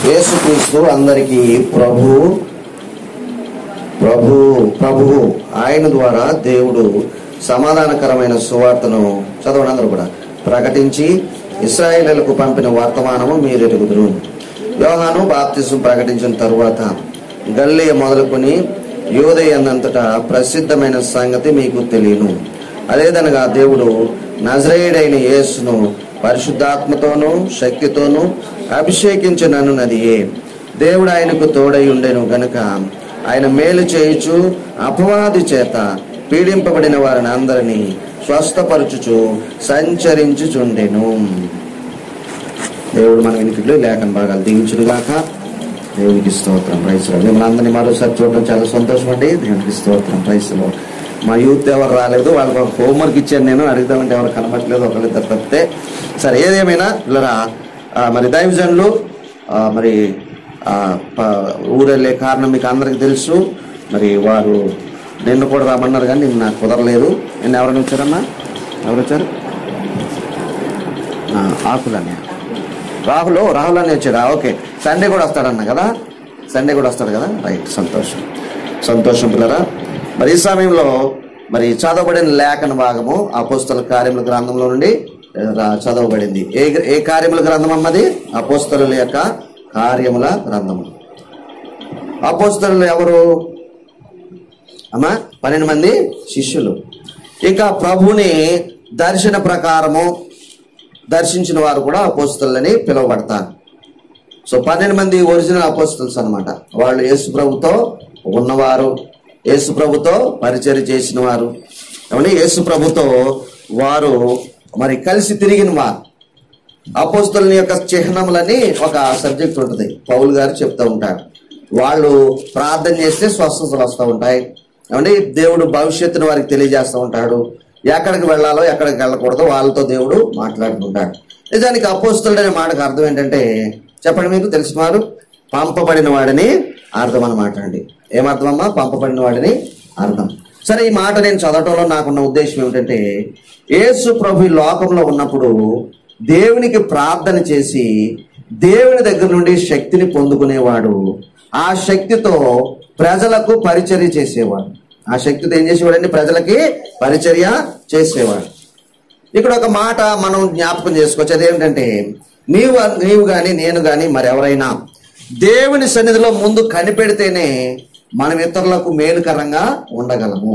యేసుక్రీస్తు అందరికీ ప్రభు ప్రభు ప్రభు ఆయన ద్వారా దేవుడు సమాధానకరమైన సువార్తను చదవండి అందరూ కూడా ప్రకటించి ఇస్రాయేలీలకు పంపిన వర్తమానము మీరు ఎరుగుదురు యోహాను బాప్తిజం ప్రకటించిన తరువాత గల్లియ మొదలుకొని యోదయందంతటా ప్రసిద్ధమైన సంగతి మీకు తెలియను అదేదనగా దేవుడు నజరేయుడైన యేసును పరిశుద్ధాత్మతోనూ శక్తితోనూ అభిషేకించిననున్నదియే దేవుడు ఆయనకు తోడై ఉండెను గనుక ఆయన మేలు చేయుచు అపవాది చేత పీడింపబడిన వారిని అందరినీ స్వస్థపరచుచు సంచరించుచుండెను దేవుడు మన వెనుకలు లేఖన భాగాలు దీవించుడుగాక దేవునికి స్తోత్రం ప్రైస్లో మిమ్మల్ని అందరినీ మరోసారి చూడడం చాలా సంతోషం అండి దేవునికి స్తోత్రం ప్రైస్లో మా యూత్ ఎవరు రాలేదు వాళ్ళకి ఒక హోంవర్క్ ఇచ్చాను నేను అడుగుదామంటే ఎవరు కనబట్టలేదు ఒకరిద్దరు తప్పితే సరే ఏదేమైనా పిల్లరా ఆ, మరి దైవజనులు ఆ, మరి ఆ, ప- ఊరెళ్ళే కారణం మీకు అందరికి తెలుసు మరి వారు నిన్ను కూడా రమ్మన్నారు కానీ నిన్ను నాకు కుదరలేదు నిన్న ఎవరైనా వచ్చారమ్మా ఎవరు వచ్చారు ఆ, ఆకులనే రాహుల్ రాహుల్ అని వచ్చాడా ఓకే సండే కూడా వస్తాడన్న కదా సండే కూడా వస్తాడు కదా రైట్ సంతోషం సంతోషం పిల్లరా మరి ఈ సమయంలో మరి చదవబడిన లేఖన భాగము అపోస్తల కార్యముల గ్రంథంలో నుండి ఆ, రా- చదవబడింది ఏ ఏ కార్యముల గ్రంథం అన్నది అపోస్తలుల యొక్క కార్యముల గ్రంథము అపోస్తలు ఎవరు అమ్మా పన్నెండు మంది శిష్యులు ఇంకా ప్రభుని దర్శన ప్రకారము దర్శించిన వారు కూడా అపోస్తులని పిలువబడతారు సో పన్నెండు మంది ఒరిజినల్ అపోస్తుల్స్ అన్నమాట వాళ్ళు యేసు ప్రభుతో ఉన్నవారు యేసు ప్రభుతో పరిచయం చేసిన వారు ఏమండి యేసు ప్రభుతో వారు మరి కలిసి తిరిగిన వారు అపోస్తులని యొక్క చిహ్నములని ఒక సబ్జెక్ట్ ఉంటుంది పౌల్ గారు చెప్తూ ఉంటారు వాళ్ళు ప్రార్థన చేస్తే స్వస్థతలు వస్తూ ఉంటాయి ఏమండి దేవుడు భవిష్యత్తును వారికి తెలియజేస్తూ ఉంటాడు ఎక్కడికి వెళ్ళాలో ఎక్కడికి వెళ్ళకూడదో వాళ్ళతో దేవుడు మాట్లాడుకుంటాడు నిజానికి అపోస్తులుడు అనే మాటకు అర్థం ఏంటంటే చెప్పండి మీకు తెలిసిన వారు పంపబడిన వాడిని అర్థం అన్నమాట అండి ఏమర్థం అమ్మా పంపబడిన వాడిని అర్థం సరే ఈ మాట నేను చదవటంలో నాకున్న ఉద్దేశం ఏమిటంటే యేసు ప్రభు ఈ లోకంలో ఉన్నప్పుడు దేవునికి ప్రార్థన చేసి దేవుని దగ్గర నుండి శక్తిని పొందుకునేవాడు ఆ శక్తితో ప్రజలకు పరిచర్య చేసేవాడు ఆ శక్తితో ఏం చేసేవాడండి ప్రజలకి పరిచర్య చేసేవాడు ఇక్కడ ఒక మాట మనం జ్ఞాపకం చేసుకోవచ్చు అదేంటంటే నీవు నీవు గాని నేను గాని మరెవరైనా దేవుని సన్నిధిలో ముందు కనిపెడితేనే మనం ఇతరులకు మేలుకరంగా ఉండగలము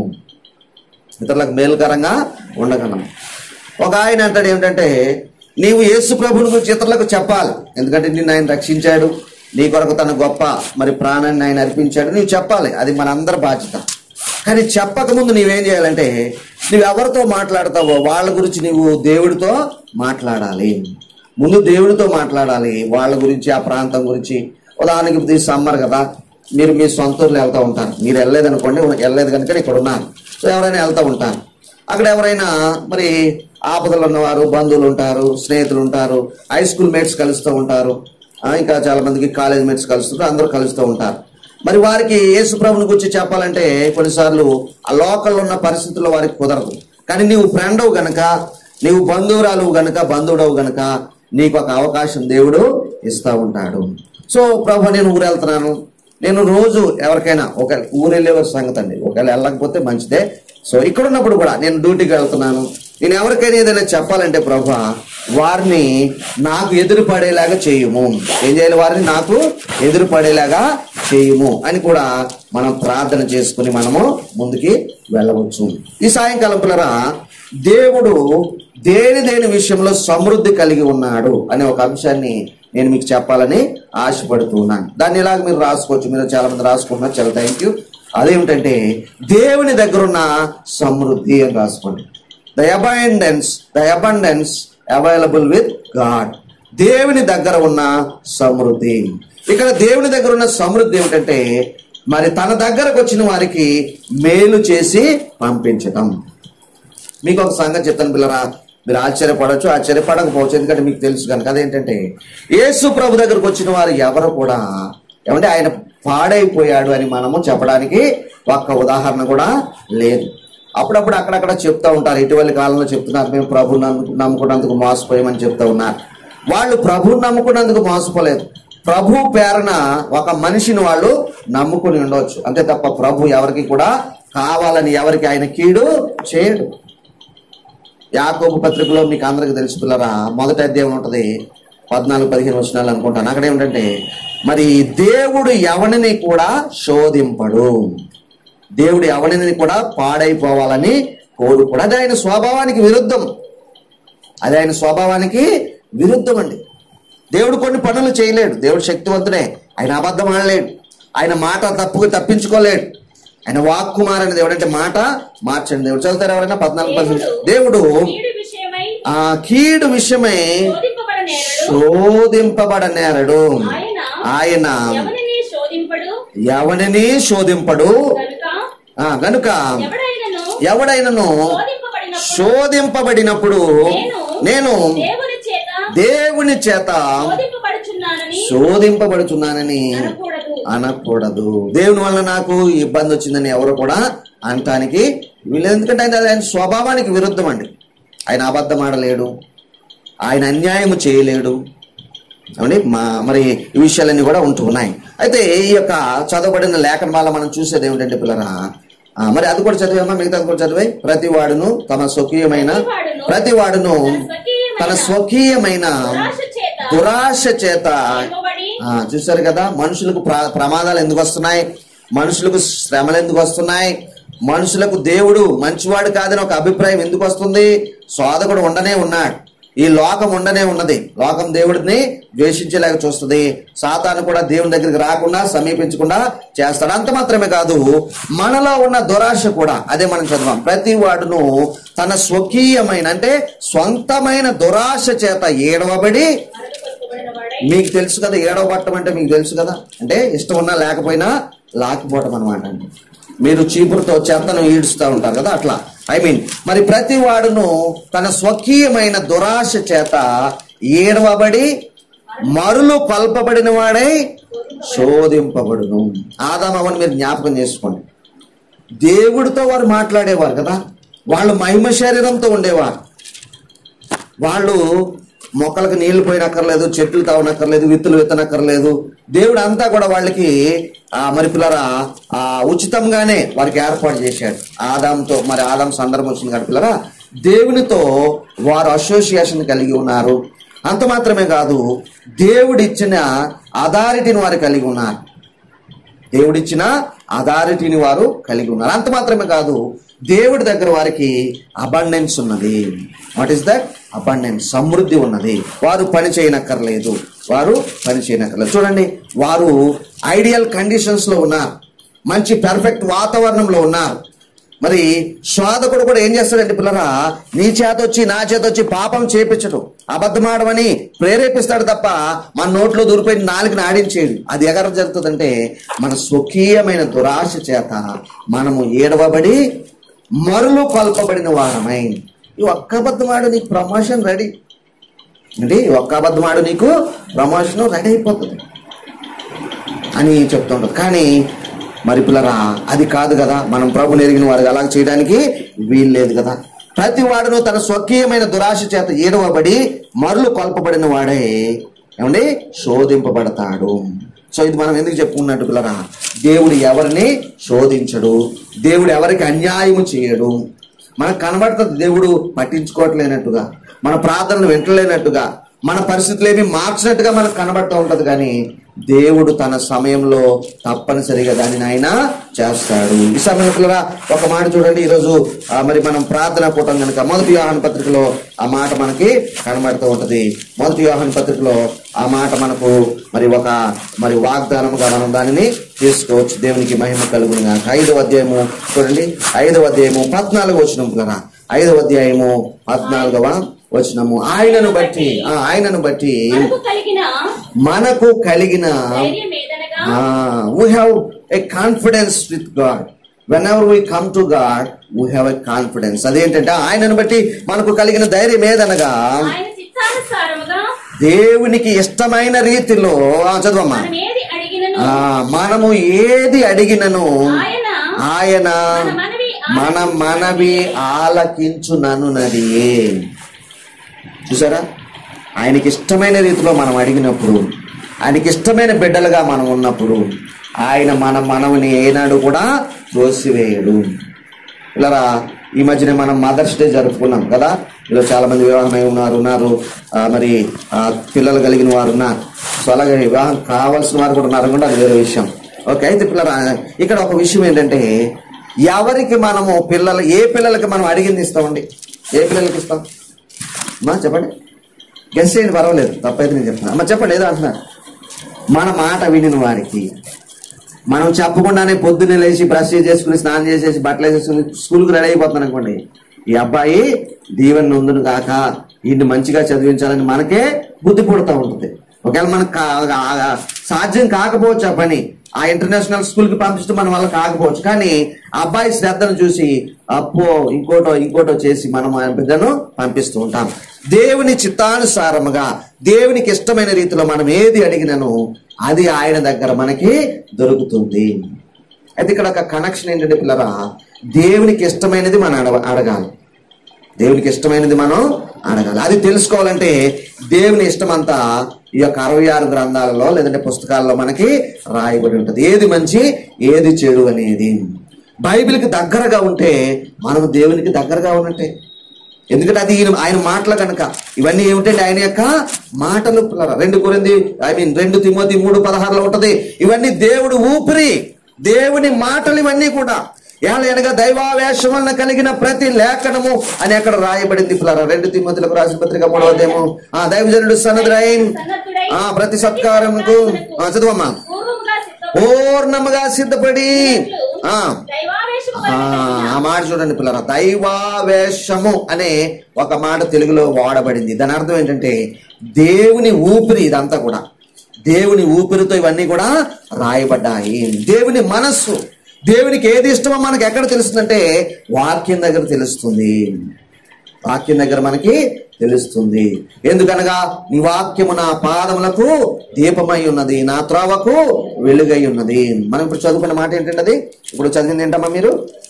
ఇతరులకు మేలుకరంగా ఉండగలము ఒక ఆయన అంటాడు ఏమిటంటే నీవు యేసు ప్రభుని గురించి ఇతరులకు చెప్పాలి ఎందుకంటే నిన్ను ఆయన రక్షించాడు నీ కొరకు తన గొప్ప మరి ప్రాణాన్ని ఆయన అర్పించాడు నీవు చెప్పాలి అది మన అందరి బాధ్యత కానీ చెప్పకముందు నీవేం చేయాలంటే నువ్వు ఎవరితో మాట్లాడతావో వాళ్ళ గురించి నీవు దేవుడితో మాట్లాడాలి ముందు దేవుడితో మాట్లాడాలి వాళ్ళ గురించి ఆ ప్రాంతం గురించి ఉదాహరణకి ఇప్పుడు ఈ సమ్మర్ కదా మీరు మీ సొంత ఊర్లో వెళ్తూ ఉంటారు మీరు వెళ్ళలేదనుకోండి వెళ్ళలేదు కనుక ఇక్కడ ఉన్నారు సో ఎవరైనా వెళ్తూ ఉంటారు అక్కడ ఎవరైనా మరి ఆపదలు ఉన్నవారు బంధువులు ఉంటారు స్నేహితులు ఉంటారు హై స్కూల్ మేట్స్ కలుస్తూ ఉంటారు ఆ, ఇంకా చాలా మందికి కాలేజ్ మేట్స్ కలుస్తుంటారు అందరూ కలుస్తూ ఉంటారు మరి వారికి యేసు ప్రభుని గురించి చెప్పాలంటే కొన్నిసార్లు ఆ లోకల్లో ఉన్న పరిస్థితుల్లో వారికి కుదరదు కానీ నీవు ఫ్రెండవు గనక నీవు బంధువురాలు గనక బంధువుడవు గనక నీకు ఒక అవకాశం దేవుడు ఇస్తా ఉంటాడు సో ప్రభు నేను ఊరు వెళ్తున్నాను నేను రోజు ఎవరికైనా ఒక ఊరు వెళ్ళే సంగతి అండి ఒకవేళ వెళ్ళకపోతే మంచిదే సో ఇక్కడ ఉన్నప్పుడు కూడా నేను డ్యూటీకి వెళ్తున్నాను నేను ఎవరికైనా ఏదైనా చెప్పాలంటే ప్రభా వారిని నాకు ఎదురు పడేలాగా చేయుము ఏం చేయాలి వారిని నాకు ఎదురు పడేలాగా చేయుము అని కూడా మనం ప్రార్థన చేసుకుని మనము ముందుకి వెళ్ళవచ్చు ఈ సాయంకాలం పిల్లరా దేవుడు దేని దేని విషయంలో సమృద్ధి కలిగి ఉన్నాడు అనే ఒక అంశాన్ని నేను మీకు చెప్పాలని ఆశపడుతున్నాను దాన్ని ఇలాగ మీరు రాసుకోవచ్చు మీరు చాలా మంది రాసుకుంటున్నారు చాలా థ్యాంక్ యూ అదేమిటంటే దేవుని దగ్గర ఉన్న సమృద్ధి అని రాసుకోండి the abundance the abundance available with God దేవుని దగ్గర ఉన్న సమృద్ధి ఇక్కడ దేవుని దగ్గర ఉన్న సమృద్ధి ఏమిటంటే మరి తన దగ్గరకు వచ్చిన వారికి మేలు చేసి పంపించటం మీకు ఒక సంగతి చెప్తాను పిల్లరా మీరు ఆశ్చర్యపడవచ్చు ఆశ్చర్యపడకపోవచ్చు ఎందుకంటే మీకు తెలుసు కనుక అదేంటంటే యేసు ప్రభు దగ్గరకు వచ్చిన వారు ఎవరు కూడా ఏమంటే ఆయన పాడైపోయాడు అని మనము చెప్పడానికి ఒక్క ఉదాహరణ కూడా లేదు అప్పుడప్పుడు అక్కడక్కడ చెప్తా ఉంటారు ఇటీవలి కాలంలో చెప్తున్నారు మేము ప్రభుని నమ్ము- నమ్ముకున్నందుకు మోసపోయామని చెప్తా ఉన్నారు వాళ్ళు ప్రభుని నమ్ముకున్నందుకు మోసపోలేదు ప్రభు పేరన ఒక మనిషిని వాళ్ళు నమ్ముకుని ఉండవచ్చు అంతే తప్ప ప్రభు ఎవరికి కూడా కావాలని ఎవరికి ఆయన కీడు చేయడు యాకోబు పత్రికలో మీకు అందరికి తెలుసు పిల్లరా మొదటి అధ్యాయం ఉంటది పద్నాలుగు పదిహేను వచనాలు అనుకుంటాను అక్కడ ఏమిటంటే మరి దేవుడు ఎవరిని కూడా శోధింపడు దేవుడు ఎవరిని కూడా పాడైపోవాలని కోరు కూడా అది ఆయన స్వభావానికి విరుద్ధం అది ఆయన స్వభావానికి విరుద్ధం అండి దేవుడు కొన్ని పనులు చేయలేడు దేవుడు శక్తివంతుడే ఆయన అబద్ధం ఆడలేడు ఆయన మాట తప్పుకు తప్పించుకోలేడు ఆయన వాక్కు మారని దేవుడు అంటే మాట మార్చండి దేవుడు చదువుతారు ఎవరైనా పద్నాలుగు పదిహేను దేవుడు కీడు విషయమై ఆ కీడు విషయమై శోధింపబడనేరడు శోధింపబడనేరడు ఆయన ఆయన ఎవరిని శోధింపడు ఎవరిని శోధింపడు కనుక ఆ గనుక ఎవడైనను ఎవడైనను శోధింపబడినప్పుడు శోధింపబడినప్పుడు నేను దేవుని చేత దేవుని చేత శోధింపబడుచున్నానని శోధింపబడుచున్నానని అనకూడదు అనకూడదు దేవుని వల్ల నాకు ఇబ్బంది వచ్చిందని ఎవరు కూడా అనటానికి వీళ్ళు ఎందుకంటే ఆయన ఆయన స్వభావానికి విరుద్ధం అండి ఆయన అబద్ధం ఆడలేడు ఆయన అన్యాయం చేయలేడు ఏమండి మా మరి ఈ విషయాలన్నీ కూడా ఉంటూ ఉన్నాయి అయితే ఈ యొక్క చదవబడిన లేఖన వల్ల మనం చూసేది ఏమిటంటే పిల్లరా ఆ, మరి అది కూడా చదివామా మిగతా కూడా చదివే ప్రతి వాడును తమ స్వకీయమైన ప్రతి వాడును తన స్వకీయమైన దురాశ చేత దురాశ చేత ఇవ్వబడి ఆ, చూశారు కదా మనుషులకు ప్ర- ప్రమాదాలు ఎందుకు వస్తున్నాయి మనుషులకు శ్రమలు ఎందుకు వస్తున్నాయి మనుషులకు దేవుడు మంచివాడు కాదని ఒక అభిప్రాయం ఎందుకు వస్తుంది సోదకుడు ఉండనే ఉన్నాడు ఈ లోకం ఉండనే ఉన్నది లోకం దేవుడిని ద్వేషించేలాగా చూస్తుంది సాతాను కూడా దేవుని దగ్గరికి రాకుండా సమీపించకుండా చేస్తాడు అంత మాత్రమే కాదు మనలో ఉన్న దురాశ కూడా అదే మనం చదివాం ప్రతి వాడును తన స్వకీయమైన అంటే స్వంతమైన దురాశ చేత ఏడవబడి అరగపరచబడిన వాడై మీకు తెలుసు కదా ఏడవ పట్టం అంటే మీకు తెలుసు కదా అంటే ఇష్టం ఉన్నా లేకపోయినా లాక్కుపోవటం అనమాట అండి మీరు చీపురుతో చెత్తను ఈడుస్తూ ఉంటారు కదా అట్లా ఐ మీన్ మరి ప్రతి వాడును తన స్వకీయమైన దురాశ చేత ఏడవబడి మరులు కొల్పబడిన వాడై శోధింపబడును ఆదామవని మీరు జ్ఞాపకం చేసుకోండి దేవుడితో వారు మాట్లాడేవారు కదా వాళ్ళు మహిమ శరీరంతో ఉండేవారు వాళ్ళు మొక్కలకు నీళ్లు పోయినక్కర్లేదు చెట్లు తావనక్కర్లేదు విత్తులు విత్తనక్కర్లేదు దేవుడు అంతా కూడా వాళ్ళకి ఆ మరి పిల్లరా ఆ ఉచితంగానే వారికి ఏర్పాటు చేశాడు ఆదాంతో మరి ఆదాం సందర్భం వచ్చింది కదా పిల్లరా దేవునితో వారు అసోసియేషన్ కలిగి ఉన్నారు అంత మాత్రమే కాదు దేవుడిచ్చిన అథారిటీని వారు కలిగి ఉన్నారు దేవుడిచ్చిన అథారిటీని వారు కలిగి ఉన్నారు అంత మాత్రమే కాదు దేవుడి దగ్గర వారికి అబండెన్స్ ఉన్నది వాట్ ఈస్ దట్ అబండెన్స్ సమృద్ధి ఉన్నది వారు పని చేయనక్కర్లేదు వారు పని చేయనక్కర్లేదు చూడండి వారు ఐడియల్ కండిషన్స్ లో ఉన్నారు మంచి పెర్ఫెక్ట్ వాతావరణంలో ఉన్నారు మరి శోధకుడు కూడా ఏం చేస్తాడంటే పిల్లరా నీ చేత వచ్చి నా చేత వచ్చి పాపం చేపించడు అబద్ధమాడమని ప్రేరేపిస్తాడు తప్ప మన నోట్లో దూరిపోయి నాలుగు ఆడించేడు అది ఎగర జరుగుతుందంటే మన స్వకీయమైన దురాశ చేత మనము ఏడవబడి మరులు కొల్పబడిన వారమై ఈ ఒక్క అబద్ధమాడు నీకు ప్రమోషన్ రెడీ అంటే ఈ ఒక్క అబద్ధమాడు నీకు ప్రమోషన్ రెడీ అయిపోతుంది అని చెప్తుంటారు కానీ మరి పిల్లరా అది కాదు కదా మనం ప్రభు ఎరిగిన వారు అలా చేయడానికి వీలు లేదు కదా ప్రతి వాడును తన స్వకీయమైన దురాశ చేత ఏడవబడి మరులు కొల్పబడిన వాడే ఏమండి శోధింపబడతాడు సో ఇది మనం ఎందుకు చెప్పుకున్నట్టు పిల్లరా దేవుడు ఎవరిని శోధించడు దేవుడు ఎవరికి అన్యాయము చేయడు మనకు కనబడుతుంది దేవుడు పట్టించుకోవట్లేనట్టుగా మన ప్రార్థనలు వింటలేనట్టుగా మన పరిస్థితులు ఏమి మార్చినట్టుగా మనకు కనబడుతూ ఉంటది కానీ దేవుడు తన సమయంలో తప్పనిసరిగా దానిని ఆయన చేస్తాడు ఈ సమయంలో ఒక మాట చూడండి ఈరోజు ఆ, మరి మనం ప్రార్థన కూటం కనుక మొదటి వ్యూహాన్ పత్రికలో ఆ మాట మనకి కనబడుతూ ఉంటది మొదటి వ్యూహాన్ పత్రికలో ఆ మాట మనకు మరి ఒక మరి వాగ్దానముగా మనం దానిని తీసుకోవచ్చు దేవునికి మహిమ కలుగును ఐదవ అధ్యాయము చూడండి ఐదవ అధ్యాయము పద్నాలుగు వచ్చిన కదా ఐదవ అధ్యాయము పద్నాలుగవ వచనము ఆయనను బట్టి ఆ, ఆయనను బట్టి మనకు కలిగిన మనకు కలిగిన ధైర్యం ఏదనగా we have a confidence with God whenever we come to God we have a confidence అదేంటంటే ఆయనను బట్టి మనకు కలిగిన ధైర్యం ఏదనగా ఆయన చిత్తానుసారముగా దేవునికి ఇష్టమైన రీతిలో ఆ, చదవమ్మా మనం ఏది అడిగినను ఆ, మనము ఏది అడిగినను ఆయన ఆయన మన మనవి మన మనవి ఆలకించునను చూసారా ఆయనకి ఇష్టమైన రీతిలో మనం అడిగినప్పుడు ఆయనకి ఇష్టమైన బిడ్డలుగా మనం ఉన్నప్పుడు ఆయన మన మనవుని ఏనాడు కూడా త్రోసివేయడు ఇలా ఈ మధ్యనే మనం మదర్స్ డే జరుపుకున్నాం కదా ఇలా చాలా మంది వివాహమై ఉన్నారు ఉన్నారు ఆ, మరి ఆ, పిల్లలు కలిగిన వారు ఉన్నారు సో అలాగే వివాహం కావాల్సిన వారు కూడా ఉన్నారు కూడా అది వేరే విషయం ఓకే అయితే పిల్లల ఇక్కడ ఒక విషయం ఏంటంటే ఎవరికి మనము పిల్లలు ఏ పిల్లలకి మనం అడిగింది ఇస్తామండి ఏ పిల్లలకి ఇస్తాం అమ్మా చెప్పండి గెస్ చేయండి పర్వాలేదు తప్పైతే నేను చెప్తున్నా అమ్మ చెప్పండి ఏదో అంటున్నారు మన మాట వినిన వారికి మనం చెప్పకుండానే పొద్దున్నే లేచి బ్రష్ చేసుకుని స్నానం చేసేసి బట్టలు వేసేసుకుని స్కూల్కి రెడీ అయిపోతున్నాం అనుకోండి ఈ అబ్బాయి దీవెన ఉందును కాక ఈయన్ని మంచిగా చదివించాలని మనకే బుద్ధి పుడతా ఉంటుంది ఒకవేళ మనకు కా- ఆ- సాధ్యం కాకపోవచ్చు ఆ పని ఆ ఇంటర్నేషనల్ స్కూల్ కి పంపించడం మన వల్ల కాకపోవచ్చు కానీ ఆ అబ్బాయి శ్రద్ధను చూసి అప్పో ఇంకోటో ఇంకోటో చేసి మనం ఆయన బిడ్డను పంపిస్తూ ఉంటాం దేవుని చిత్తానుసారముగా దేవునికి ఇష్టమైన రీతిలో మనం ఏది అడిగినను అది ఆయన దగ్గర మనకి దొరుకుతుంది అయితే ఇక్కడ ఒక కనెక్షన్ ఏంటంటే పిల్లరా దేవునికి ఇష్టమైనది మనం అడగ అడగాలి దేవునికి ఇష్టమైనది మనం అడగాలి అది తెలుసుకోవాలంటే దేవుని ఇష్టం అంతా ఈ యొక్క అరవై ఆరు గ్రంథాలలో లేదంటే పుస్తకాల్లో మనకి రాయబడి ఉంటుంది ఏది మంచి ఏది చెడు అనేది బైబిల్కి దగ్గరగా ఉంటే మనం దేవునికి దగ్గరగా ఉన్నట్టే ఎందుకంటే అది ఈయన ఆయన మాటలు కనుక ఇవన్నీ ఏమిటంటే ఆయన యొక్క మాటలు పిల్లరా. రెండు కొరింది ఐ మీన్ రెండు తిమోతి మూడు పదహారులో ఉంటది ఇవన్నీ దేవుడు ఊపిరి దేవుని మాటలు ఇవన్నీ కూడా ఏలనగా దైవావేశం వలన కలిగిన ప్రతి లేఖనము అని అక్కడ రాయబడింది పిల్లరా రెండు తిమ్మతులకు రాసిన పత్రిక మూడవదేమో ఆ దైవజనుడు సన్నద్రాయన్ సన్నద్ధుడై ఆ ప్రతి సత్కారముకు ఆ, చదువమ్మా పూర్వముగా సిద్ధపడి పూర్ణముగా సిద్ధపడి ఆ దైవావేశము ఆ ఆ మాట చూడండి పిల్లరా దైవావేశము అనే ఒక మాట తెలుగులో వాడబడింది దాని అర్థం ఏంటంటే దేవుని ఊపిరి ఇదంతా కూడా దేవుని ఊపిరితో ఇవన్నీ కూడా రాయబడ్డాయి దేవుని మనస్సు దేవునికి ఏది ఇష్టమో మనకి ఎక్కడ తెలుస్తుందంటే వాక్యం దగ్గర తెలుస్తుంది వాక్యం దగ్గర మనకి తెలుస్తుంది ఎందుకనగా నీ వాక్యము నా పాదములకు దీపమై ఉన్నది నా త్రోవకు వెలుగై ఉన్నది మనం ఇప్పుడు చదువుకున్న మాట ఏంటంటే అది ఇప్పుడు చదివింది ఏంటమ్మా మీరు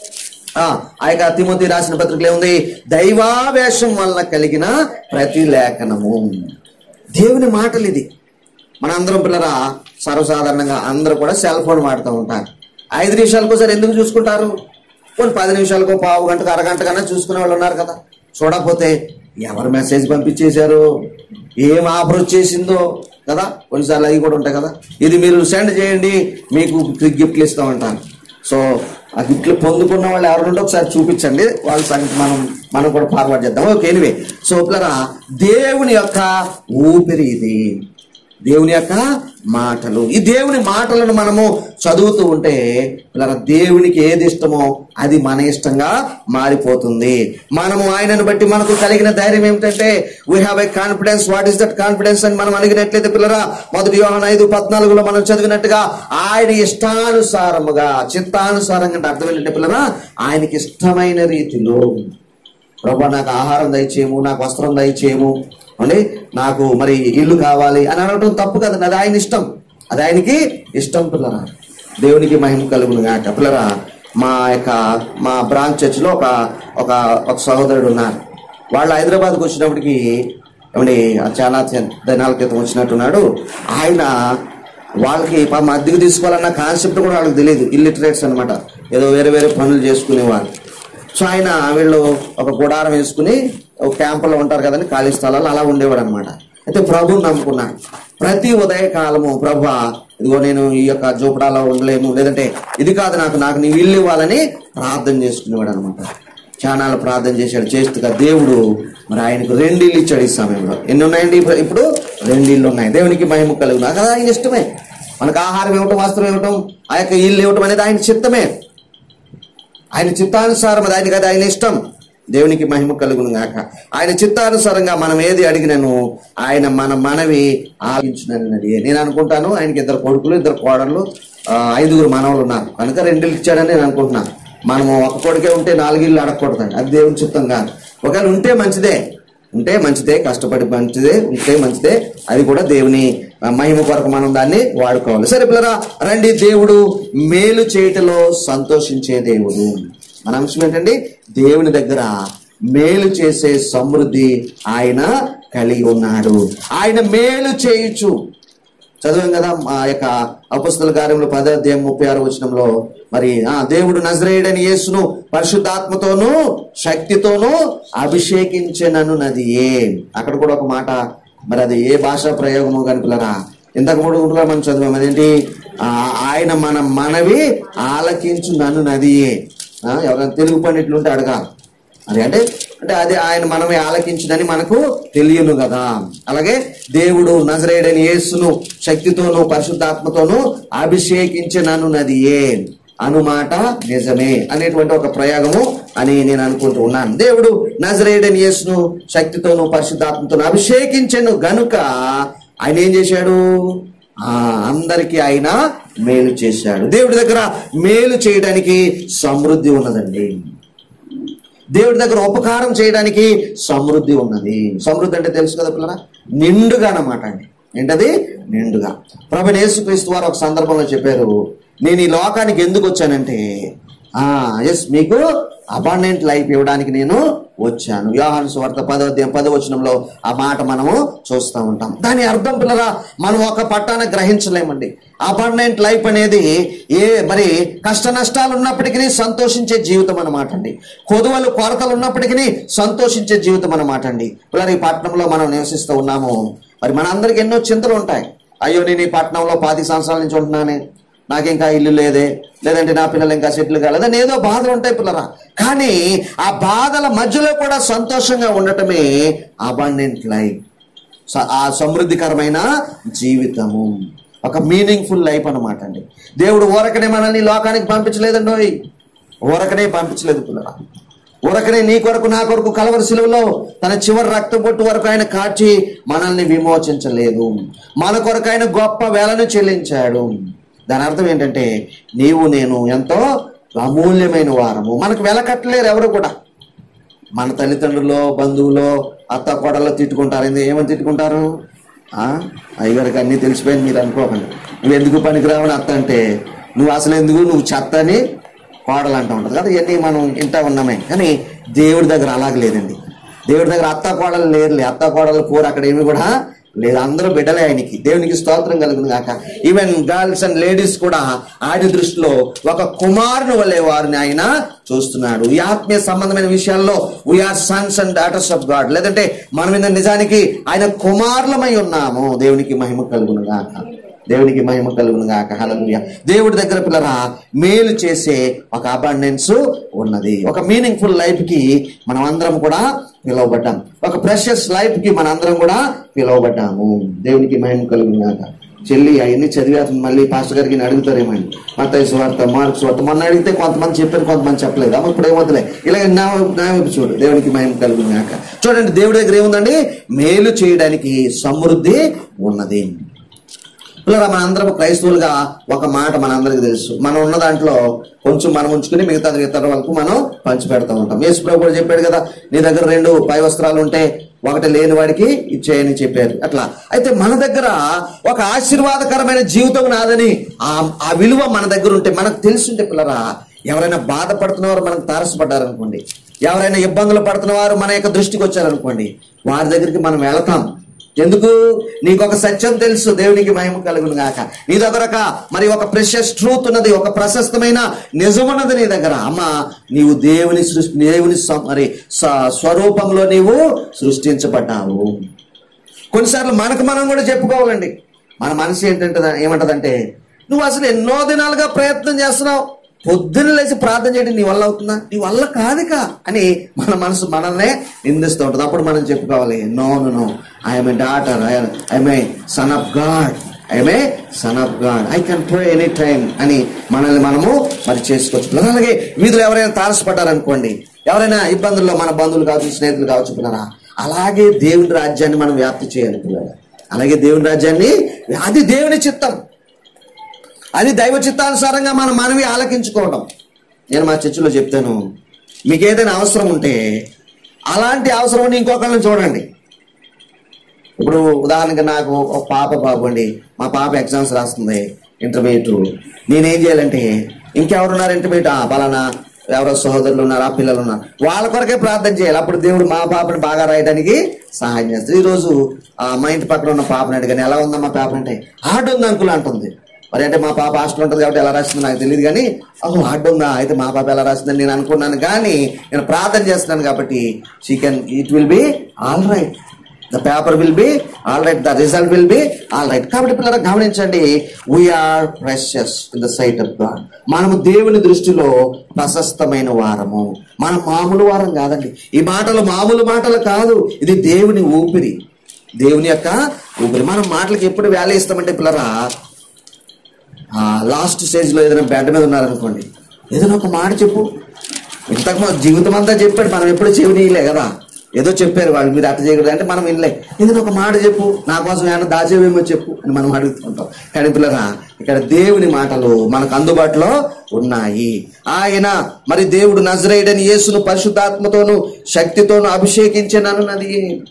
ఆ ఆ యొక్క తిమోతి రాసిన పత్రికలో ఉంది దైవావేశం వలన కలిగిన ప్రతి లేఖనము దేవుని మాటలు ఇది మనందరం పిల్లరా సర్వసాధారణంగా అందరూ కూడా సెల్ ఫోన్ వాడుతూ ఉంటారు ఐదు నిమిషాలకు ఒకసారి ఎందుకు చూసుకుంటారు కొన్ని పది నిమిషాలకు పావు గంటకు అరగంట కన్నా చూసుకునే వాళ్ళు ఉన్నారు కదా చూడకపోతే ఎవరు మెసేజ్ పంపించేశారు ఏం ఆఫర్ వచ్చేసిందో కదా కొన్నిసార్లు అవి కూడా ఉంటాయి కదా ఇది మీరు సెండ్ చేయండి మీకు గిఫ్ట్లు ఇస్తామంటాను సో ఆ గిఫ్ట్లు పొందుకున్న వాళ్ళు ఎవరుంటే ఒకసారి చూపించండి వాళ్ళ సంగతి మనం మనం కూడా ఫార్వర్డ్ చేద్దాం ఓకే ఎనివే సో పిల్లరా దేవుని యొక్క ఊపిరి ఇది దేవుని యొక్క మాటలు ఈ దేవుని మాటలను మనము చదువుతూ ఉంటే పిల్లరా దేవునికి ఏది ఇష్టమో అది మన ఇష్టంగా మారిపోతుంది మనము ఆయనను బట్టి మనకు కలిగిన ధైర్యం ఏమిటంటే we have a confidence what is that confidence అని మనం అడిగినట్లయితే పిల్లరా మొదటి యోహాన్ ఐదు పద్నాలుగులో మనం చదివినట్టుగా ఆయన ఇష్టానుసారముగా చిత్తానుసారంగా అంటే అర్థం ఏంటంటే పిల్లరా ఆయనకి ఇష్టమైన రీతిలో ప్రభా నాకు ఆహారం దయచేయము నాకు వస్త్రం దయచేయము అండి నాకు మరి ఇల్లు కావాలి అని అనడం తప్పు కదండి అది ఆయన ఇష్టం అది ఆయనకి ఇష్టం పిల్లరా దేవునికి మహిమ కలుగును గాక పిల్లరా మా యొక్క మా బ్రాంచ్ చర్చిలో ఒక ఒక ఒక సహోదరుడు ఉన్నారు వాళ్ళు హైదరాబాద్కి వచ్చినప్పటికి ఏమండి చాలా దినాల క్రితం వచ్చినట్టున్నాడు ఆయన వాళ్ళకి పాపం అద్దెకు తీసుకోవాలన్న కాన్సెప్ట్ కూడా వాళ్ళకి తెలియదు ఇల్లిటరేట్స్ అన్నమాట ఏదో వేరే వేరే పనులు చేసుకునేవారు సో ఆయన వీళ్ళు ఒక గుడారం వేసుకుని ఒక క్యాంపులో ఉంటారు కదండి ఖాళీ స్థలాలు అలా ఉండేవాడు అనమాట అయితే ప్రభుని నమ్ముకున్నాడు ప్రతి ఉదయకాలము ప్రభు ఇదిగో నేను ఈ యొక్క జూపడాలో ఉండలేను లేదంటే ఇది కాదు నాకు నాకు నీ ఇల్లు ఇవ్వాలని ప్రార్థన చేసుకునేవాడు అనమాట చానాలు ప్రార్థన చేశాడు చేస్తుగా దేవుడు మరి ఆయనకు రెండిళ్ళు ఇచ్చాడు ఈ సమయంలో ఎన్ని ఉన్నాయండి ఇప్పుడు ఇప్పుడు రెండిళ్ళు ఉన్నాయి దేవునికి మహిమ కలుగును కదా ఆయన ఇష్టమే మనకు ఆహారం ఇవ్వటం వస్త్రం ఇవ్వటం ఆ యొక్క ఇల్లు ఇవ్వటం అనేది ఆయన చిత్తమే ఆయన చిత్తానుసారం అది ఆయన కదా ఆయన ఇష్టం దేవునికి మహిమ కలుగును గాక ఆయన చిత్తానుసారంగా మనం ఏది అడిగినను ఆయన మన మనవి ఆలోచించినది నేను అనుకుంటాను ఆయనకి ఇద్దరు కొడుకులు ఇద్దరు కోడళ్ళు ఆ, ఐదుగురు మనవలు ఉన్నారు కనుక రెండిళ్ళు ఇచ్చాడని నేను అనుకుంటున్నాను మనము ఒక కొడుకే ఉంటే నాలుగిళ్ళు అడగకూడదండి అది దేవుని చిత్తం కాదు ఒకవేళ ఉంటే మంచిదే ఉంటే మంచిదే కష్టపడి మంచిదే ఉంటే మంచిదే అది కూడా దేవుని ఆ, మహిమ కొరకు మనం దాన్ని వాడుకోవాలి సరే పిల్లరా రండి దేవుడు మేలు చేయటలో సంతోషించే దేవుడు మన అంశం ఏంటండి దేవుని దగ్గర మేలు చేసే సమృద్ధి ఆయన కలిగి ఉన్నాడు ఆయన మేలు చేయుచు చదివాం కదా ఆ యొక్క అపస్తుల కార్యంలో పదాధ్యాయం ముప్పై ఆరు వచనంలో మరి ఆ దేవుడు నజరేయుడని యేసును పరిశుద్ధాత్మతోనూ శక్తితోనూ అభిషేకించనను నది ఏ అక్కడ కూడా ఒక మాట మరి అది ఏ భాషా ప్రయోగము కనుకలరా ఇంతకు మూడు కూడా మనం చదివాం అదేంటి ఆ, ఆయన మన మనవి ఆలకించు నన్ను నదియే ఆ, ఎవరైనా తెలుగు పండిట్లుంటే అడగాలి అది అంటే అంటే అది ఆయన మనమే ఆలకించునని మనకు తెలియను కదా అలాగే దేవుడు నజరేడని యేసును శక్తితోనూ పరిశుద్ధాత్మతోనూ అభిషేకించినను నది ఏ అనుమాట నిజమే అనేటువంటి ఒక ప్రయోగము అని నేను అనుకుంటూ ఉన్నాను దేవుడు నజరేడని యేసును శక్తితోనూ పరిశుద్ధాత్మతోనూ అభిషేకించను గనుక ఆయన ఏం చేశాడు ఆ అందరికీ ఆయన మేలు చేశాడు దేవుడి దగ్గర మేలు చేయడానికి సమృద్ధి ఉన్నదండి దేవుడి దగ్గర ఉపకారం చేయడానికి సమృద్ధి ఉన్నది సమృద్ధి అంటే తెలుసు కదా పిల్లరా నిండుగా అన్నమాట అండి ఏంటది నిండుగా ప్రభు యేసుక్రీస్తు వారు ఒక సందర్భంలో చెప్పారు నేను ఈ లోకానికి ఎందుకు వచ్చానంటే ఆ ఎస్ మీకు అబాండెంట్ లైఫ్ ఇవ్వడానికి నేను వచ్చాను యోహాను సువార్త పదోధ్యాయం పదవచనంలో ఆ మాట మనము చూస్తూ ఉంటాం దాని అర్థం పిల్లరా మనం ఒక పట్టాన గ్రహించలేమండి అబాండెంట్ లైఫ్ అనేది ఏ మరి కష్ట నష్టాలు ఉన్నప్పటికీ సంతోషించే జీవితం అన్నమాట అండి కొదువలు కొరతలు ఉన్నప్పటికీ సంతోషించే జీవితం అన్నమాట అండి పిల్లలు ఈ పట్టణంలో మనం నివసిస్తూ ఉన్నాము మరి మనందరికి ఎన్నో చింతలు ఉంటాయి అయ్యో నేను ఈ పట్టణంలో పాతి సంవత్సరాల నుంచి ఉంటున్నానే నాకు ఇంకా ఇల్లు లేదే లేదంటే నా పిల్లలు ఇంకా సెటిల్ కాలేదని ఏదో బాధలు ఉంటాయి పిల్లరా కానీ ఆ బాధల మధ్యలో కూడా సంతోషంగా ఉండటమే అబాండెంట్ లైఫ్ స- ఆ సమృద్ధికరమైన జీవితము ఒక మీనింగ్ఫుల్ లైఫ్ అన్నమాట అండి దేవుడు ఊరకనే మనల్ని ఈ లోకానికి పంపించలేదండి ఊరకనే పంపించలేదు పిల్లరా ఊరకనే నీ కొరకు నా కొరకు కలవరి శిలువలో తన చివరి రక్తం పొట్టు వరకు ఆయన కాచి మనల్ని విమోచించలేదు మన కొరకు ఆయన గొప్ప వేలను చెల్లించాడు దాని అర్థం ఏంటంటే నీవు నేను ఎంతో అమూల్యమైన వారము మనకు వెల కట్టలేరు ఎవరు కూడా మన తల్లిదండ్రులు బంధువులు అత్త కోడల్లో తిట్టుకుంటారు ఏంది ఏమని తిట్టుకుంటారు ఆ? అయ్యగారికి అన్నీ తెలిసిపోయింది మీరు అనుకోకండి నువ్వు ఎందుకు పనికిరావని అత్త అంటే నువ్వు అసలు ఎందుకు నువ్వు చెత్త అని కోడలు అంటూ ఉంటుంది కదా ఇవన్నీ మనం ఇంటా ఉన్నామే కానీ దేవుడి దగ్గర అలాగ లేదండి దేవుడి దగ్గర అత్త కోడలు లేరులే అత్త కోడలు కూర అక్కడ ఏమి కూడా లేదు అందరూ బిడ్డలే ఆయనకి దేవునికి స్తోత్రం కలుగుతుంది కాక ఈవెన్ గర్ల్స్ అండ్ లేడీస్ కూడా ఆయన దృష్టిలో ఒక కుమారుని వలె వారిని ఆయన చూస్తున్నాడు ఈ ఆత్మీయ సంబంధమైన విషయాల్లో we are sons and daughters of God లేదంటే మనం ఇంత నిజానికి ఆయన కుమారులమై ఉన్నాము దేవునికి మహిమ కలుగును గాక దేవునికి మహిమ కలుగును గాక హల్లెలూయా దేవుడి దగ్గర పిల్లరా మేలు చేసే ఒక అబాండెన్స్ ఉన్నది ఒక మీనింగ్ఫుల్ లైఫ్ కి మనం అందరం కూడా పిలువబడ్డాం ఒక ప్రెషస్ లైఫ్ కి మన అందరం కూడా పిలువబడ్డాము దేవునికి మహిమ కలుగును గాక చెల్లి అవన్నీ చదివాక మళ్ళీ పాస్టర్ గారికి నేను అడుగుతారేమని మత్తయి సువార్త మార్క్స్ సువార్త మొన్న అడిగితే కొంతమంది చెప్పారు కొంతమంది చెప్పలేదు అమ్మ ఇప్పుడు ఏమవుతులే ఇలాగ నా నా వైపు చూడు దేవునికి మహిమ కలుగును గాక చూడండి దేవుడి దగ్గర ఏముందండి మేలు చేయడానికి సమృద్ధి ఉన్నది పిల్లరా మన అందరం క్రైస్తవులుగా ఒక మాట మన అందరికి తెలుసు మనం ఉన్న దాంట్లో కొంచెం మనం ఉంచుకుని మిగతా ఇతర వరకు మనం పంచి పెడతా ఉంటాం యేసు ప్రభు కూడా చెప్పాడు కదా నీ దగ్గర రెండు పై వస్త్రాలు ఉంటే ఒకటి లేని వాడికి ఇచ్చేయని చెప్పారు అట్లా అయితే మన దగ్గర ఒక ఆశీర్వాదకరమైన జీవితం నాదని ఆ ఆ విలువ మన దగ్గర ఉంటే మనకు తెలుసుంటే పిల్లరా ఎవరైనా బాధపడుతున్నవారు మనకు తారసపడ్డారనుకోండి ఎవరైనా ఇబ్బందులు పడుతున్నవారు మన యొక్క దృష్టికి వచ్చారనుకోండి వారి దగ్గరికి మనం వెళతాం ఎందుకు నీకు ఒక సత్యం తెలుసు దేవునికి మహిమ కలుగును గాక నీ దగ్గర ఒక మరి ఒక ప్రెషస్ ట్రూత్ ఉన్నది ఒక ప్రశస్తమైన నిజం ఉన్నది నీ దగ్గర అమ్మ నీవు దేవుని సృష్టి దేవుని స్వ- మరి స్వ- స్వరూపంలో నీవు సృష్టించబడ్డావు కొన్నిసార్లు మనకు మనం కూడా చెప్పుకోవాలండి మన మనసు ఏంటంటే ఏమంటదంటే నువ్వు అసలు ఎన్నో దినాలుగా ప్రయత్నం చేస్తున్నావు పొద్దున్న లేచి ప్రార్థన చేయడం నీ వల్ల అవుతుందా నీ వల్ల కాదుక అని మన మనసు మనల్నే నిందిస్తూ ఉంటుంది అప్పుడు మనం చెప్పుకోవాలి no no no I'm a daughter I'm a son of God I'm a son of God I can pray any time అని మనల్ని మనము మరి చేసుకోవచ్చు అలాగే వీధులు ఎవరైనా తారసపడ్డారనుకోండి ఎవరైనా ఇబ్బందుల్లో మన బంధువులు కావచ్చు స్నేహితులు కావచ్చు పిల్లరా అలాగే దేవుని రాజ్యాన్ని మనం వ్యాప్తి చేయాలి పిల్లలు అలాగే దేవుని రాజ్యాన్ని అది దేవుని చిత్తం అది దైవ చిత్తానుసారంగా మనం మనవి ఆలకించుకోవడం నేను మా చర్చిలో చెప్తాను మీకు ఏదైనా అవసరం ఉంటే అలాంటి అవసరం ఉంటే ఇంకొకరిని చూడండి ఇప్పుడు ఉదాహరణకి నాకు ఒక పాప బాబు అండి మా పాప ఎగ్జామ్స్ రాస్తుంది ఇంటర్మీడియట్ నేనేం చేయాలంటే ఇంకెవరున్నారు ఇంటర్మీడియట్ ఆ పలానా ఎవరో సహోదరులు ఉన్నారు ఆ పిల్లలు ఉన్నారు వాళ్ళ కొరకే ప్రార్థన చేయాలి అప్పుడు దేవుడు మా పాపని బాగా రాయడానికి సహాయం చేస్తాడు ఈ రోజు ఆ మా ఇంటి పక్కన ఉన్న పాపని అడిగాను ఎలా ఉందమ్మా పాప అంటే హార్డ్ ఉంది అంకుల్ అంటుంది మరి అంటే మా పాప హాస్టల్ ఉంటుంది కాబట్టి ఎలా రాసిందో నాకు తెలియదు కానీ ఓహో హార్డ్ ఉందా అయితే మా పాప ఎలా రాసిందని నేను అనుకున్నాను కానీ నేను ప్రార్థన చేస్తున్నాను కాబట్టి she can it will be all right the paper will be all right the result will be all right కాబట్టి పిల్లలు గమనించండి we are precious in the sight of God మనము దేవుని దృష్టిలో ప్రశస్తమైన వారము మనం మామూలు వారం కాదండి ఈ మాటలు మామూలు మాటలు కాదు ఇది దేవుని ఊపిరి దేవుని యొక్క ఊపిరి మనం మాటలకి ఎప్పుడు వాల్యూ ఇస్తామంటే పిల్లరా లాస్ట్ స్టేజ్లో ఏదైనా బెడ్ మీద ఉన్నారనుకోండి ఏదైనా ఒక మాట చెప్పు ఇంతకు మా జీవితం అంతా చెప్పాడు మనం ఎప్పుడు చెవినీయలే కదా ఏదో చెప్పారు వాళ్ళు మీరు అట్ట చేయకూడదు అంటే మనం వినలే ఏదైనా ఒక మాట చెప్పు నా కోసం ఏమైనా దాచేవేమో చెప్పు అని మనం అడుగుతుంటాం కానీ పిల్లరా ఇక్కడ దేవుని మాటలు మనకు అందుబాటులో ఉన్నాయి ఆయన మరి దేవుడు నజరేయుడని యేసును పరిశుద్ధాత్మతోను శక్తితోను అభిషేకించినన్నది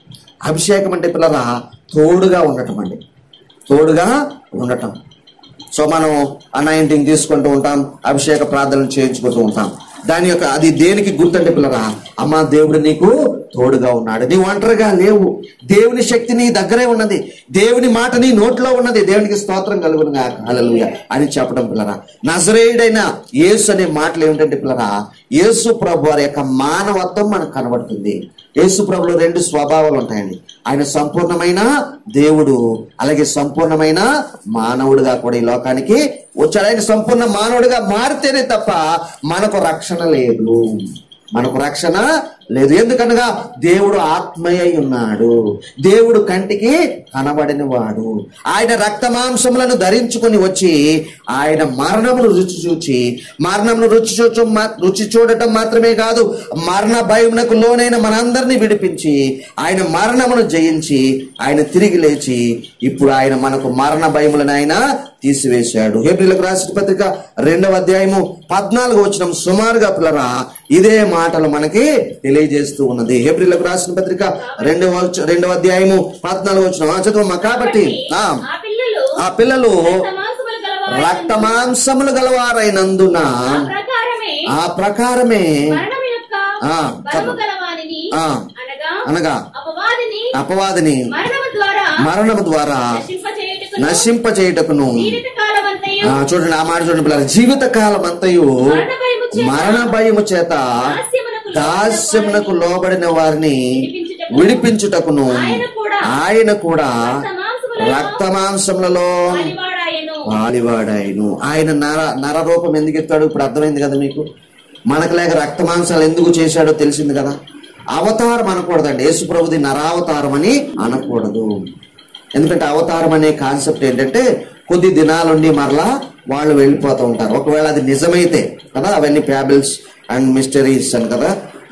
అభిషేకం అంటే పిల్లరా తోడుగా ఉండటం అండి తోడుగా ఉండటం సో మనం అనాయింటింగ్ తీసుకుంటూ ఉంటాం అభిషేక ప్రార్థనలు చేయించుకుంటూ ఉంటాం దాని యొక్క అది దేనికి గుర్తంటే పిల్లరా అమ్మ దేవుడు నీకు తోడుగా ఉన్నాడు నీ ఒంటరిగా లేవు దేవుని శక్తి నీ దగ్గరే ఉన్నది దేవుని మాట నీ నోట్లో ఉన్నది దేవునికి స్తోత్రం కలుగునుగా హల్లెలూయా అని చెప్పడం పిల్లరా నజరేయుడైన యేసు అనే మాటలు ఏమిటంటే పిల్లరా యేసు ప్రభు వారి యొక్క మానవత్వం మనకు కనబడుతుంది యేసు ప్రభులో రెండు స్వభావాలు ఉంటాయండి ఆయన సంపూర్ణమైన దేవుడు అలాగే సంపూర్ణమైన మానవుడిగా కూడా ఈ లోకానికి వచ్చాడు ఆయన సంపూర్ణ మానవుడిగా మారితేనే తప్ప మనకు రక్షణ లేదు మనకు రక్షణ లేదు ఎందుకనగా దేవుడు ఆత్మయ్య ఉన్నాడు దేవుడు కంటికి కనబడిన వాడు ఆయన రక్త మాంసములను ధరించుకొని వచ్చి ఆయన మరణమును రుచి చూచి మరణమును రుచి చూచు రుచి చూడటం మాత్రమే కాదు మరణ భయమునకు లోనైన మనందరినీ విడిపించి ఆయన మరణమును జయించి ఆయన తిరిగి లేచి ఇప్పుడు ఆయన మనకు మరణ భయములను ఆయన తీసివేశాడు ఏప్రిల్కు రాసిన పత్రిక రెండవ అధ్యాయము పద్నాలుగు వచ్చిన సుమారుగా పిల్లరా ఇదే మాటలు మనకి తెలియజేస్తూ ఉన్నది ఏప్రిల్కు రాసిన పత్రిక రెండవ వచ్చ- రెండవ అధ్యాయము పద్నాలుగు వచ్చిన చదువు కాబట్టి ఆ, ఆ పిల్లలు ఆ పిల్లలు రక్తమాంసములు గలవారు. రక్త మాంసములు గలవారైనందున ఆ ప్రకారమే ఆ ప్రకారమే మరణం యొక్క ఆ, బలము చదువు. గలవానిని ఆ. అనగా అనగా అపవాదిని అపవాదిని మరణము ద్వారా మరణము ద్వారా నశింపచేయుటకును నశింప చేయుటకును జీవిత కాలమంతయు ఆ, చూడండి ఆ మాట చూడండి పిల్లలు జీవిత కాలం అంతయు మరణ భయము చేత మరణ భయము చేత దాస్యమునకు దాస్యమునకు లోబడిన వారిని విడిపించుటకు విడిపించుటకును ఆయన కూడా ఆయన కూడా రక్తమాంసములలో రక్త మాంసములలో వాడివాడాయెను. వాలివాడాయను ఆయన నర నర రూపం ఎందుకు ఎత్తాడు ఇప్పుడు అర్థమైంది కదా మీకు మనకు లేక రక్త మాంసాలు ఎందుకు చేశాడో తెలిసింది కదా అవతారం అనకూడదండి యేసుప్రభుది నరావతారం అని అనకూడదు ఎందుకంటే అవతారం అనే కాన్సెప్ట్ ఏంటంటే కొద్ది దినాలుండి మరలా వాళ్ళు వెళ్ళిపోతూ ఉంటారు ఒకవేళ అది నిజమైతే కదా అవన్నీ ప్యాబిల్స్ అండ్ మిస్టరీస్ అని కదా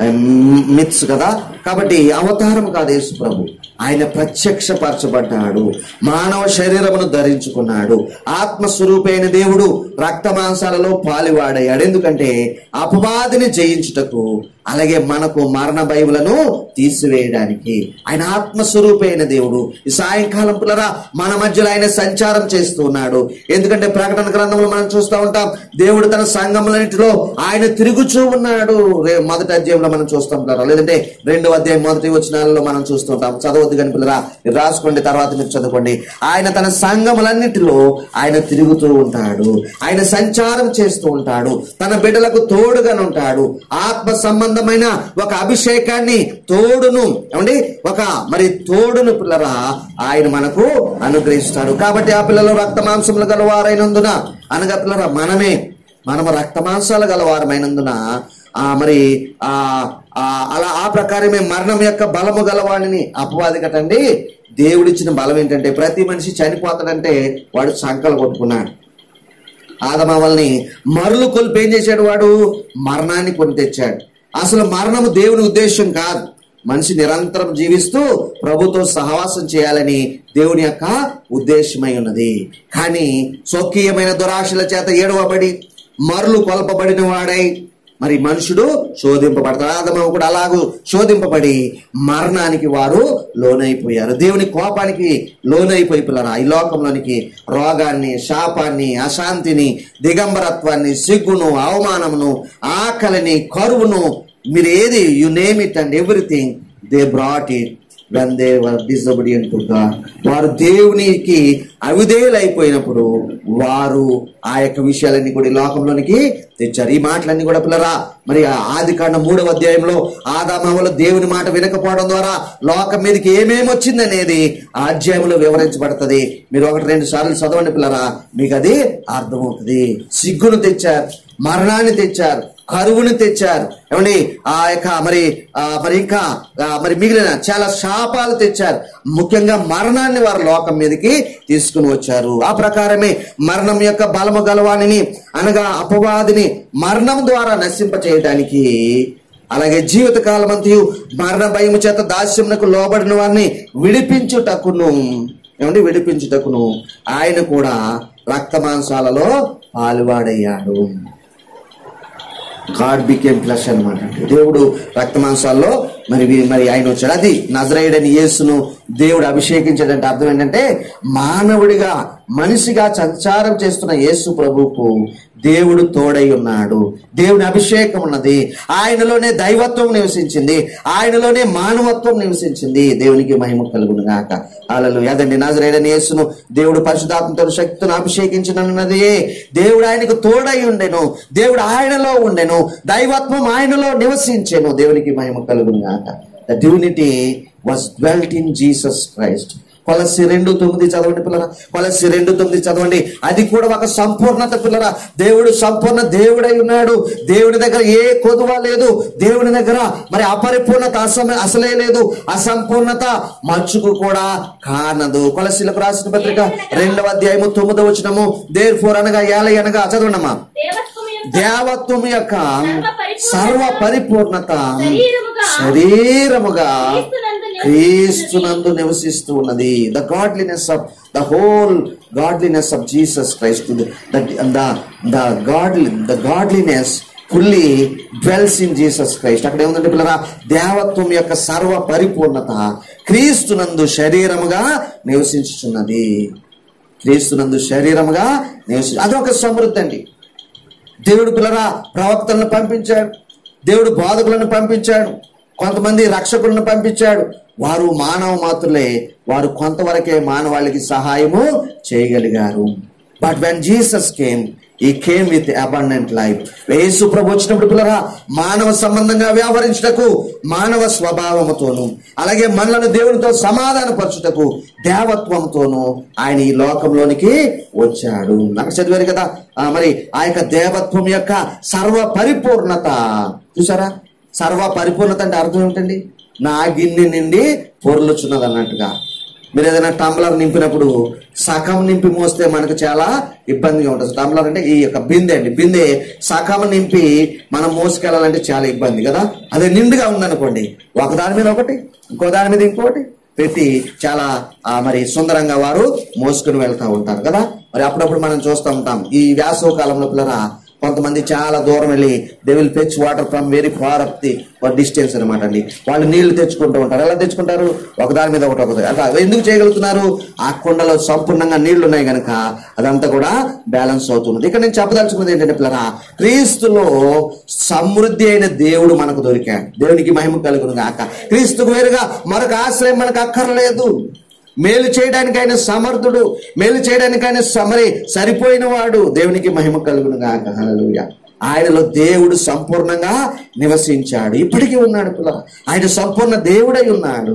మిత్స్ కదా కాబట్టి అవతారం కాదు యేసు ప్రభు ఆయన ప్రత్యక్షపరచబడ్డాడు మానవ శరీరమును ధరించుకున్నాడు ఆత్మస్వరూపైన దేవుడు రక్త మాంసాలలో పాలివాడయ్యాడు ఎందుకంటే అపవాదిని జయించుటకు అలాగే మనకు మరణ భయములను తీసివేయడానికి ఆయన ఆత్మస్వరూపైన దేవుడు ఈ సాయంకాలం పిల్లరా మన మధ్యలో ఆయన సంచారం చేస్తూ ఉన్నాడు ఎందుకంటే ప్రకటన గ్రంథంలో మనం చూస్తూ ఉంటాం దేవుడు తన సంఘములన్నిటిలో ఆయన తిరుగుచూ ఉన్నాడు రే- మొదటి అధ్యాయంలో మనం చూస్తూ ఉంటారు లేదంటే రెండో అధ్యాయం మొదటి వచనాలలో మనం చూస్తుంటాం చదవద్దు కానీ పిల్లరా మీరు రాసుకోండి తర్వాత మీరు చదువుకోండి ఆయన తన సంఘములన్నిటిలో ఆయన తిరుగుతూ ఉంటాడు ఆయన సంచారం చేస్తూ ఉంటాడు తన బిడ్డలకు తోడుగా ఉంటాడు ఆత్మ సంబంధమైన ఒక అభిషేకాన్ని తోడును ఏమండి ఒక మరి తోడును పిల్లరా ఆయన మనకు అనుగ్రహిస్తాడు కాబట్టి ఆ పిల్లలు రక్త మాంసములు గలవారైనందున అనగా పిల్లరా మనమే మనము రక్త మాంసాలు గలవారమైనందున ఆ మరి ఆ ఆ అలా ఆ ప్రకారమే మరణం యొక్క బలము గలవాడిని అపవాది కటండి దేవుడిచ్చిన బలం ఏంటంటే ప్రతి మనిషి చనిపోతాడంటే వాడు సంకలు కొట్టుకున్నాడు ఆదమావల్ని మరులు కొలిపి ఏం చేశాడు వాడు మరణాన్ని కొని తెచ్చాడు అసలు మరణము దేవుని ఉద్దేశం కాదు మనిషి నిరంతరం జీవిస్తూ ప్రభుతో సహవాసం చేయాలని దేవుని యొక్క ఉద్దేశమై ఉన్నది కానీ స్వకీయమైన దురాశల చేత ఏడవబడి మరులు కొల్పబడిన వాడై మరి మనుషుడు శోధింపబడతాడు ఆదమ కూడా అలాగూ శోధింపబడి మరణానికి వారు లోనైపోయారు దేవుని కోపానికి లోనైపోయి పిల్లరా ఈ లోకంలోనికి రోగాన్ని శాపాన్ని అశాంతిని దిగంబరత్వాన్ని సిగ్గును అవమానమును ఆకలిని కరువును మీరు ఏది you name it and everything they brought it when they were disobedient to God వారు దేవునికి అవిధేయులైపోయినప్పుడు వారు ఆ యొక్క విషయాలన్నీ కూడా ఈ లోకంలోనికి తెచ్చారు ఈ మాటలన్నీ కూడా పిల్లరా మరి ఆ ఆది కాండ మూడవ అధ్యాయంలో ఆదామవలు దేవుని మాట వినకపోవడం ద్వారా లోకం మీదకి ఏమేమి వచ్చిందనేది ఆ అధ్యాయంలో వివరించబడుతుంది మీరు ఒకటి రెండు సార్లు చదవండి పిల్లరా మీకు అది అర్థమవుతుంది సిగ్గును తెచ్చారు మరణాన్ని తెచ్చారు కరువుని తెచ్చారు ఏమండి ఆ యొక్క మరి ఆ, మరి ఇంకా ఆ, మరి మిగిలిన చాలా శాపాలు తెచ్చారు ముఖ్యంగా మరణాన్ని వారు లోకం మీదకి తీసుకుని వచ్చారు ఆ ప్రకారమే మరణం యొక్క బలము గలవాణిని అనగా అపవాదిని మరణం ద్వారా నశింప చేయడానికి అలాగే జీవిత కాలమంతయు మరణ భయము చేత దాస్యమునకు లోబడిన వారిని విడిపించుటకును ఏమండి విడిపించుటకును ఆయన కూడా రక్త మాంసాలలో పాలువాడయ్యాడు గాడ్ బికేమ్ ఫ్లెష్ అనమాట దేవుడు రక్త మాంసాల్లో మరి వీ- మరి ఆయన వచ్చాడు అది నజరేయుడని యేసును దేవుడు అభిషేకించాడంటే అర్థం ఏంటంటే మానవుడిగా మనిషిగా సంచారం చేస్తున్న యేసు ప్రభువుకు దేవుడు తోడై ఉన్నాడు దేవుని అభిషేకం ఉన్నది ఆయనలోనే దైవత్వం నివసించింది ఆయనలోనే మానవత్వం నివసించింది దేవునికి మహిమ కలుగును గాక అలలు అదండి నజరేడని యేసును దేవుడు పరిశుధాత్మతో శక్తిని అభిషేకించినది దేవుడు ఆయనకు తోడై ఉండెను దేవుడు ఆయనలో ఉండెను దైవత్వం ఆయనలో నివసించెను దేవునికి మహిమ కలుగును గాక the divinity was dwelt in Jesus Christ కొలసి రెండు తొమ్మిది చదవండి పిల్లరా కొలసి రెండు తొమ్మిది చదవండి అది కూడా ఒక సంపూర్ణత పిల్లరా దేవుడు సంపూర్ణ దేవుడై ఉన్నాడు దేవుడి దగ్గర ఏ కొదువ లేదు దేవుడి దగ్గర మరి అపరిపూర్ణత అసమ అసలే లేదు అసంపూర్ణత మచ్చుకు కూడా కానదు కొలసీలకు రాసిన పత్రిక రెండవ అధ్యాయము తొమ్మిదవ వచనము దేర్ ఫోర్ అనగా ఏలై అనగా చదవండమ్మా దేవత్వము యొక్క దేవత్వం యొక్క సర్వ పరిపూర్ణత శరీరముగా క్రీస్తునందు నివసిస్తూ ఉన్నది the godliness of the whole godliness of Jesus Christ the godly the godliness fully dwells in Jesus Christ అక్కడ ఏముందంటే పిల్లరా దేవత్వం యొక్క సర్వ పరిపూర్ణత క్రీస్తునందు శరీరముగా నివసించుచున్నది క్రీస్తునందు శరీరముగా నివసి అదొక సమృద్ధి అండి దేవుడు పిల్లరా ప్రవక్తలను పంపించాడు దేవుడు బోధకులను పంపించాడు కొంతమంది రక్షకులను పంపించాడు వారు మానవ మాత్రులే వారు కొంతవరకే మానవాళికి సహాయము చేయగలిగారు but when Jesus came he came with abundant life యేసు ప్రభు వచ్చినప్పుడు పిల్లరా మానవ సంబంధంగా వ్యవహరించుటకు మానవ స్వభావముతోను అలాగే మనలను దేవునితో సమాధానపరచుటకు దేవత్వంతోను ఆయన ఈ లోకంలోనికి వచ్చాడు నాకు చదివారు కదా ఆ, మరి ఆ యొక్క దేవత్వం యొక్క సర్వ పరిపూర్ణత చూసారా సర్వ పరిపూర్ణత అంటే అర్థం ఏంటండి నా గిన్నె నిండి పొర్లుచున్నది అన్నట్టుగా మీరు ఏదైనా టంబ్లర్ నింపినప్పుడు సగం నింపి మోస్తే మనకు చాలా ఇబ్బందిగా ఉంటుంది టంబ్లర్ అంటే ఈ యొక్క బిందె అండి బిందె సగం నింపి మనం మోసుకెళ్ళాలంటే చాలా ఇబ్బంది కదా అదే నిండుగా ఉందనుకోండి ఒక దాని మీద ఒకటి ఇంకో దాని మీద ఇంకోటి పెట్టి చాలా ఆ, మరి సుందరంగా వారు మోసుకుని వెళ్తా ఉంటారు కదా మరి అప్పుడప్పుడు మనం చూస్తూ ఉంటాం ఈ వేసవ కాలంలో పిల్లరా కొంతమంది చాలా దూరం వెళ్ళి they will fetch water from very far up the distance అనమాట అండి వాళ్ళు నీళ్లు తెచ్చుకుంటూ ఉంటారు ఎలా తెచ్చుకుంటారు ఒకదాని మీద ఒకటి ఒకటి అంటే అవి ఎందుకు చేయగలుగుతున్నారు ఆ కుండలో సంపూర్ణంగా నీళ్లు ఉన్నాయి కనుక అదంతా కూడా బ్యాలెన్స్ అవుతున్నది ఇక్కడ నేను చెప్పదలుచుకున్నది ఏంటంటే పిల్లరా క్రీస్తులో సమృద్ధి అయిన దేవుడు మనకు దొరికాడు దేవునికి మహిమ కలుగును గాక క్రీస్తుకు వేరుగా మరొక ఆశ్రయం మనకు అక్కర్లేదు మేలు చేయడానికి ఆయన సమర్థుడు మేలు చేయడానికి ఆయన సమరి సరిపోయిన వాడు దేవునికి మహిమ కలుగును గాక హల్లెలూయా ఆయనలో దేవుడు సంపూర్ణంగా నివసించాడు ఇప్పటికీ ఉన్నాడు పిల్ల ఆయన సంపూర్ణ దేవుడై ఉన్నాడు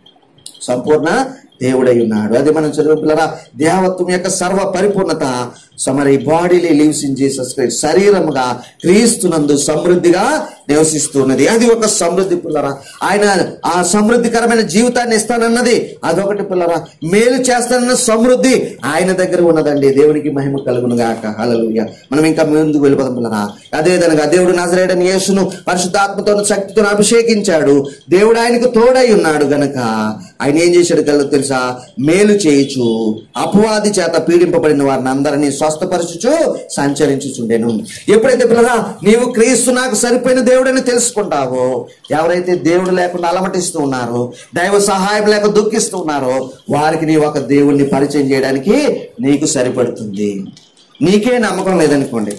సంపూర్ణ దేవుడై ఉన్నాడు అది మనం చదువు పిల్లరా దేవత్వం యొక్క సర్వ పరిపూర్ణత సమరి bodily lives in Jesus Christ శరీరముగా క్రీస్తునందు సమృద్ధిగా నివసిస్తున్నది అది ఒక సమృద్ధి పిల్లరా ఆయన ఆ సమృద్ధికరమైన జీవితాన్ని ఇస్తానన్నది అదొకటి పిల్లరా మేలు చేస్తానన్న సమృద్ధి ఆయన దగ్గర ఉన్నదండి దేవునికి మహిమ కలుగును గాక హల్లెలూయా మనం ఇంకా ముందుకు వెళ్ళిపోతాం పిల్లరా అదేవిధంగా దేవుడు నజరేడని యేసును పరిశుద్ధాత్మతో శక్తితో అభిషేకించాడు దేవుడు ఆయనకు తోడై ఉన్నాడు గనక ఆయన ఏం చేశాడు కళ్ళు తెలుసా మేలు చేయుచు అపవాది చేత పీడింపబడిన వారిని అందరినీ స్వస్థపరచుచు సంచరించుచుండెను ఎప్పుడైతే పిల్లరా నీవు క్రీస్తు నాకు సరిపోయిన దేవుడని తెలుసుకుంటావో ఎవరైతే దేవుడు లేకుండా అలమటిస్తూ ఉన్నారో దైవ సహాయం లేక దుఃఖిస్తూ ఉన్నారో వారికి నీ ఒక దేవుణ్ణి పరిచయం చేయడానికి నీకు సరిపడుతుంది నీకే నమ్మకం లేదనుకోండి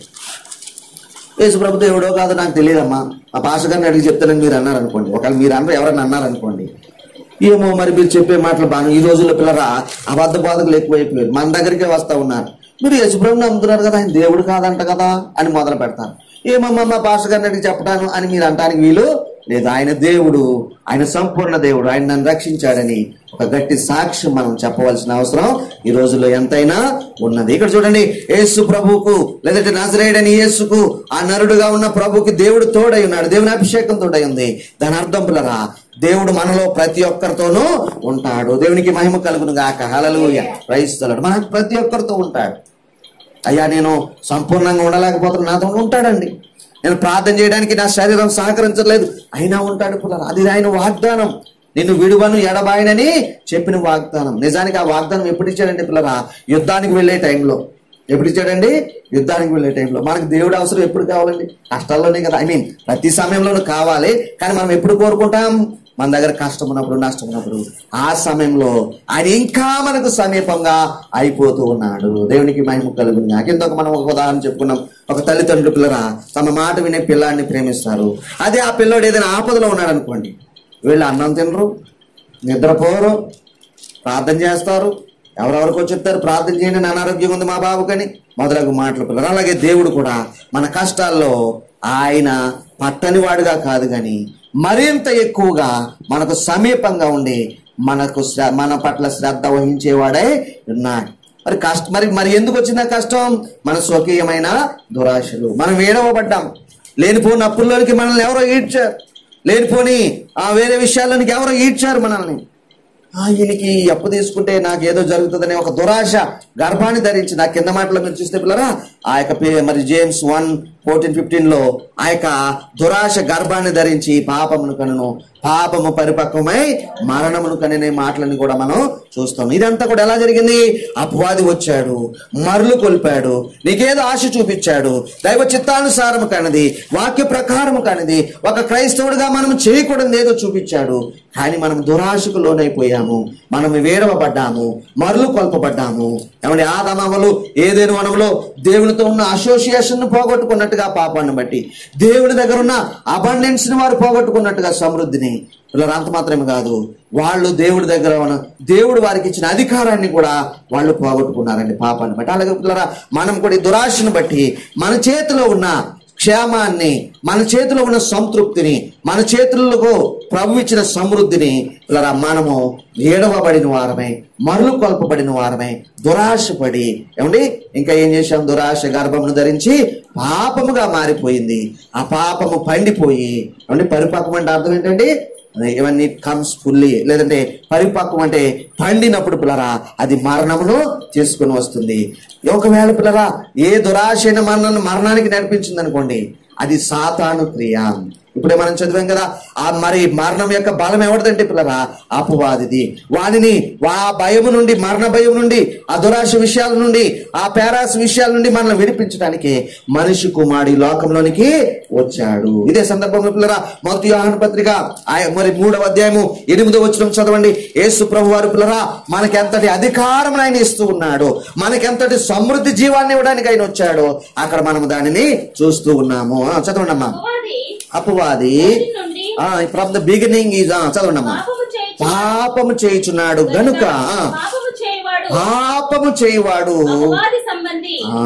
యేసు ప్రభు దేవుడో కాదో నాకు తెలియదమ్మా ఆ పాష గారిని అడిగి చెప్తానని మీరు అన్నారు అనుకోండి ఒకవేళ మీరు అన్నారు ఎవరన్నా అన్నారు అనుకోండి ఏమో మరి మీరు చెప్పే మాటలు బాగా ఈ రోజుల్లో పిల్లరా అబద్ధ బాధకులు ఎక్కువైపోయారు మన దగ్గరికే వస్తా ఉన్నారు మీరు యేసుప్రభుని నమ్ముతున్నారు కదా ఆయన దేవుడు కాదంట కదా అని మొదలు పెడతారు ఏమమ్మా మా పాష గారిని అడిగి చెప్పడాను అని మీరు అంటానికి వీలు లేదు ఆయన దేవుడు ఆయన సంపూర్ణ దేవుడు ఆయన నన్ను రక్షించాడని ఒక గట్టి సాక్ష్యం మనం చెప్పవలసిన అవసరం ఈ రోజుల్లో ఎంతైనా ఉన్నది ఇక్కడ చూడండి యేసు ప్రభువుకు లేదంటే నజరేయుడని యేసుకు ఆ నరుడుగా ఉన్న ప్రభుకి దేవుడు తోడై ఉన్నాడు దేవుని అభిషేకం తోడై ఉంది దాని అర్థం పిల్లరా దేవుడు మనలో ప్రతి ఒక్కరితోనూ ఉంటాడు దేవునికి మహిమ కలుగును గాక హలలుయ క్రైస్తవుడు మన ప్రతి ఒక్కరితో ఉంటాడు అయ్యా నేను సంపూర్ణంగా ఉండలేకపోతున్నా నాతో ఉంటాడండి నేను ప్రార్థన చేయడానికి నా శరీరం సహకరించట్లేదు అయినా ఉంటాడు పిల్లలు అది ఆయన వాగ్దానం నిన్ను విడువను ఎడబాయనని చెప్పిన వాగ్దానం నిజానికి ఆ వాగ్దానం ఎప్పుడు ఇచ్చాడండి పిల్లరా యుద్ధానికి వెళ్ళే టైంలో ఎప్పుడు ఇచ్చాడండి యుద్ధానికి వెళ్ళే టైంలో మనకు దేవుడు అవసరం ఎప్పుడు కావాలండి కష్టాల్లోనే కదా ఐ మీన్ ప్రతి సమయంలోనూ కావాలి కానీ మనం ఎప్పుడు కోరుకుంటాం మన దగ్గర కష్టం ఉన్నప్పుడు నష్టం ఉన్నప్పుడు ఆ సమయంలో ఆయన ఇంకా మనకు సమీపంగా అయిపోతూ ఉన్నాడు దేవునికి మహిమ కలుగుతుంది నాకెందుకు మనం ఒక ఉదాహరణ చెప్పుకున్నాం ఒక తల్లిదండ్రులు పిల్లరా తమ మాట వినే పిల్లాడిని ప్రేమిస్తారు అదే ఆ పిల్లోడు ఏదైనా ఆపదలో ఉన్నాడు అనుకోండి వీళ్ళు అన్నం తినరు నిద్రపోరు ప్రార్థన చేస్తారు ఎవరెవరికో చెప్తారు ప్రార్థన చేయండి నా అనారోగ్యం ఉంది మా బాబుకని మొదలగు మాటలు పిల్లలు అలాగే దేవుడు కూడా మన కష్టాల్లో ఆయన పట్టని వాడుగా కాదు కానీ మరింత ఎక్కువగా మనకు సమీపంగా ఉండి మనకు శ్ర- మన పట్ల శ్రద్ధ వహించేవాడై ఉన్నాడు మరి కష్ట మరి మరి ఎందుకు వచ్చిన కష్టం మన స్వకీయమైన దురాశలు మనం ఏడవబడ్డాం లేనిపోని అప్పుల్లోనికి మనల్ని ఎవరో ఈడ్చారు లేనిపోని ఆ వేరే విషయాల్లోనికి ఎవరో ఈడ్చారు మనల్ని ఆ, ఈయనకి ఈ అప్పు తీసుకుంటే నాకు ఏదో జరుగుతుందనే ఒక దురాశ గర్భాన్ని ధరించి నా కింద మాటలో మీరు చూస్తే పిల్లరా ఆ యొక్క పే- మరి జేమ్స్ వన్ ఫోర్టీన్ ఫిఫ్టీన్ లో ఆ యొక్క దురాశ గర్భాన్ని ధరించి పాపమును కనును పాపము పరిపక్వమై మరణమును కనే మాటలని కూడా మనం చూస్తాం ఇదంతా కూడా ఎలా జరిగింది అపవాది వచ్చాడు మరలు కొల్పాడు నీకేదో ఆశ చూపించాడు దైవ చిత్తానుసారము కానిది వాక్య ప్రకారము కానిది ఒక క్రైస్తవుడిగా మనం చేయకూడదు ఏదో చూపించాడు కానీ మనం దురాశకు లోనైపోయాము మనం వేడవబడ్డాము మరలు కొల్పబడ్డాము ఏమంటే ఆదమవలు ఏదేను వనంలో దేవునితో ఉన్న అసోసియేషన్ పోగొట్టుకున్నట్టుగా పాపాన్ని బట్టి దేవుని దగ్గర ఉన్న అబండెన్స్ ని వారు పోగొట్టుకున్నట్టుగా సమృద్ధిని పిల్లలు అంత మాత్రమే కాదు వాళ్ళు దేవుడి దగ్గర ఉన్న దేవుడు వారికి ఇచ్చిన అధికారాన్ని కూడా వాళ్ళు పోగొట్టుకున్నారండి పాపాన్ని బట్టి అలాగే పిల్లరా మనం కూడా ఈ దురాశను బట్టి మన చేతిలో ఉన్న క్షేమాన్ని మన చేతిలో ఉన్న సంతృప్తిని మన చేతులకు ప్రభు ఇచ్చిన సమృద్ధిని ఇలా మనము ఏడవబడిన వారమే మరలు కొల్పబడిన వారమే దురాశపడి ఏమండి ఇంకా ఏం చేశాం దురాశ గర్భమును ధరించి పాపముగా మారిపోయింది ఆ పాపము పండిపోయి ఏమండి పరిపక్వం అంటే అర్థం ఏంటండి ఇవన్నీ కమ్స్ ఫుల్లీ లేదంటే పరిపక్వం అంటే పండినప్పుడు పిల్లరా అది మరణమును తీసుకుని వస్తుంది ఒకవేళ పిల్లరా ఏ దురాశైన మరణాన్ని మరణానికి నడిపించింది అనుకోండి అది సాతాను క్రియ ఇప్పుడే మనం చదివాం కదా ఆ మరి మరణం యొక్క బలం ఎవరిదంటే పిల్లరా అపవాదిది వాడిని ఆ భయము నుండి మరణ భయం నుండి ఆ దురాశ విషయాల నుండి ఆ పేరాస విషయాల నుండి మనల్ని విడిపించడానికి మనిషి కుమారుడు ఈ లోకంలోనికి వచ్చాడు ఇదే సందర్భంలో పిల్లరా మొదటి యోహాన పత్రిక ఆయ- మరి మూడవ అధ్యాయము ఎనిమిదో వచ్చిన చదవండి యేసు ప్రభు వారు పిల్లరా మనకి ఎంతటి అధికారం ఆయన ఇస్తూ ఉన్నాడు మనకి ఎంతటి సమృద్ధి జీవాన్ని ఇవ్వడానికి ఆయన వచ్చాడు అక్కడ మనం దానిని చూస్తూ ఉన్నాము ఆ, చదవండి అమ్మా అపవాది అపవాది మొదటి నుండి ఫ్రమ్ ద బిగినింగ్ ఈజ్ చదవండి అమ్మా పాపము చేయుచు పాపము చేయుచున్నాడు గనుక ఆ, పాపము చేయవాడు పాపము చేయువాడు అపవాది సంబంధి ఆ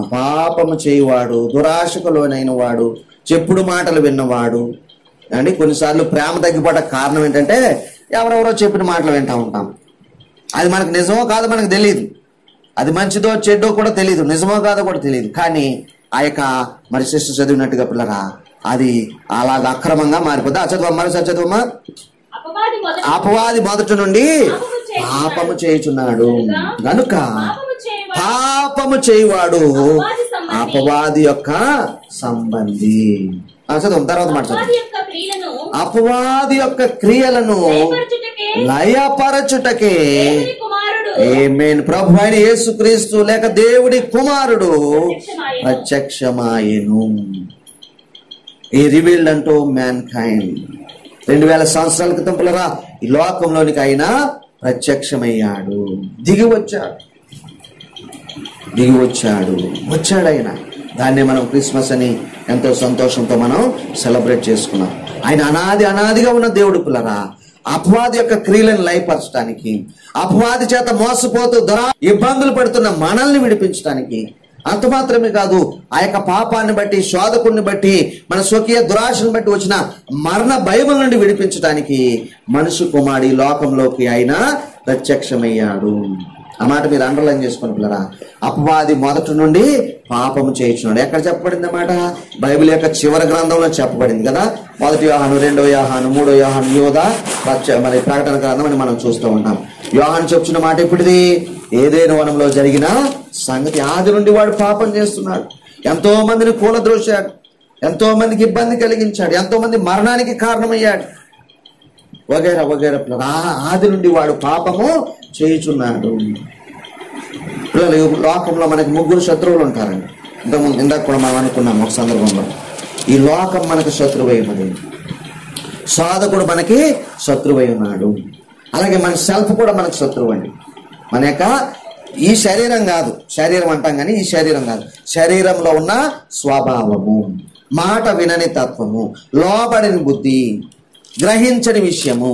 పాపము చేయువాడు దురాశకు లోనైన వాడు చెప్పుడు మాటలు విన్నవాడు అండి కొన్నిసార్లు ప్రేమ తగ్గిపోవట కారణం ఏంటంటే ఎవరెవరో చెప్పిన మాటలు వింటా ఉంటాం అది మనకు నిజమో కాదో మనకు తెలియదు అది మంచిదో చెడ్డో కూడా తెలియదు నిజమో కాదో కూడా తెలియదు కానీ ఆ యొక్క మరి సిస్టర్ చదివినట్టుగా పిల్లరా అది అలాగ అక్రమంగా మారిపోద్ది ఆ చదువు మరోసారి చదువమ్మా అపవాది మొదట అపవాది మొదటి నుండి పాపము చేయుచున్నాడు గనుక పాపము చేయవాడు పాపము చేయువాడు అపవాది సంబంధి. అపవాది యొక్క సంబంధి ఆ, చదువు తర్వాత మాట చదువు. అపవాది యొక్క క్రియలను అపవాది యొక్క క్రియలను భయపరచుటకే లయపరచుటకే దేవుని కుమారుడు ఏమేన్ ప్రభు అయిన యేసుక్రీస్తు లేక దేవుడి కుమారుడు ప్రత్యక్షమాయెను. ప్రత్యక్షమాయను ఈ రివీల్డ్ అంటూ మ్యాన్ కైండ్ రెండు వేల సంవత్సరాల క్రితం పిల్లరా ఈ లోకంలోనికి ఆయన ప్రత్యక్షమయ్యాడు దిగి వచ్చాడు దిగి వచ్చాడు వచ్చాడు ఆయన దాన్నే మనం క్రిస్మస్ అని ఎంతో సంతోషంతో మనం సెలబ్రేట్ చేసుకున్నాం ఆయన అనాది అనాదిగా ఉన్న దేవుడు పిల్లరా అపవాది యొక్క క్రియలను లయపరచడానికి అపవాది చేత మోసపోతూ దురా ఇబ్బందులు పడుతున్న మనల్ని విడిపించడానికి అంత మాత్రమే కాదు ఆ యొక్క పాపాన్ని బట్టి శోధకుడిని బట్టి మన స్వకీయ దురాశను బట్టి వచ్చిన మరణ భయముల నుండి విడిపించడానికి మనుషు కుమారి లోకంలోకి ఆయన ప్రత్యక్షమయ్యాడు ఆ మాట మీరు అండర్లైన్ చేసుకుని పిల్లరా అపవాది మొదటి నుండి పాపము చేయించున్నాడు ఎక్కడ చెప్పబడింది అన్నమాట బైబిల్ యొక్క చివరి గ్రంథంలో చెప్పబడింది కదా మొదటి యోహాను రెండో యోహాను మూడో యోహాను యోధ ప్రత్య- మరి ప్రకటన గ్రంథం అని మనం చూస్తూ ఉంటాం యోహాను చెప్తున్న మాట ఇప్పుడుది ఏదైనా వనంలో జరిగిన సంగతి ఆది నుండి వాడు పాపం చేస్తున్నాడు ఎంతో మందిని కూలద్రోశాడు ఎంతో మందికి ఇబ్బంది కలిగించాడు ఎంతో మంది మరణానికి కారణమయ్యాడు వగేరా వగేరా పిల్లలు. ఆ- ఆది నుండి వాడు పాపము చేయుచున్నాడు పిల్లలు ఈ లోకంలో మనకి ముగ్గురు శత్రువులు ఉంటారండి ఇంతకుముందు ఇందాక కూడా మనం అనుకున్నాం ఒక సందర్భంలో ఈ లోకం మనకు శత్రువై ఉన్నది సాధకుడు మనకి శత్రువై ఉన్నాడు అలాగే మన సెల్ఫ్ కూడా మనకు శత్రువు అండి మన యొక్క ఈ శరీరం కాదు శరీరం అంటాం కానీ ఈ శరీరం కాదు శరీరంలో ఉన్న స్వభావము మాట వినని తత్వము లోబడిన బుద్ధి గ్రహించని విషయము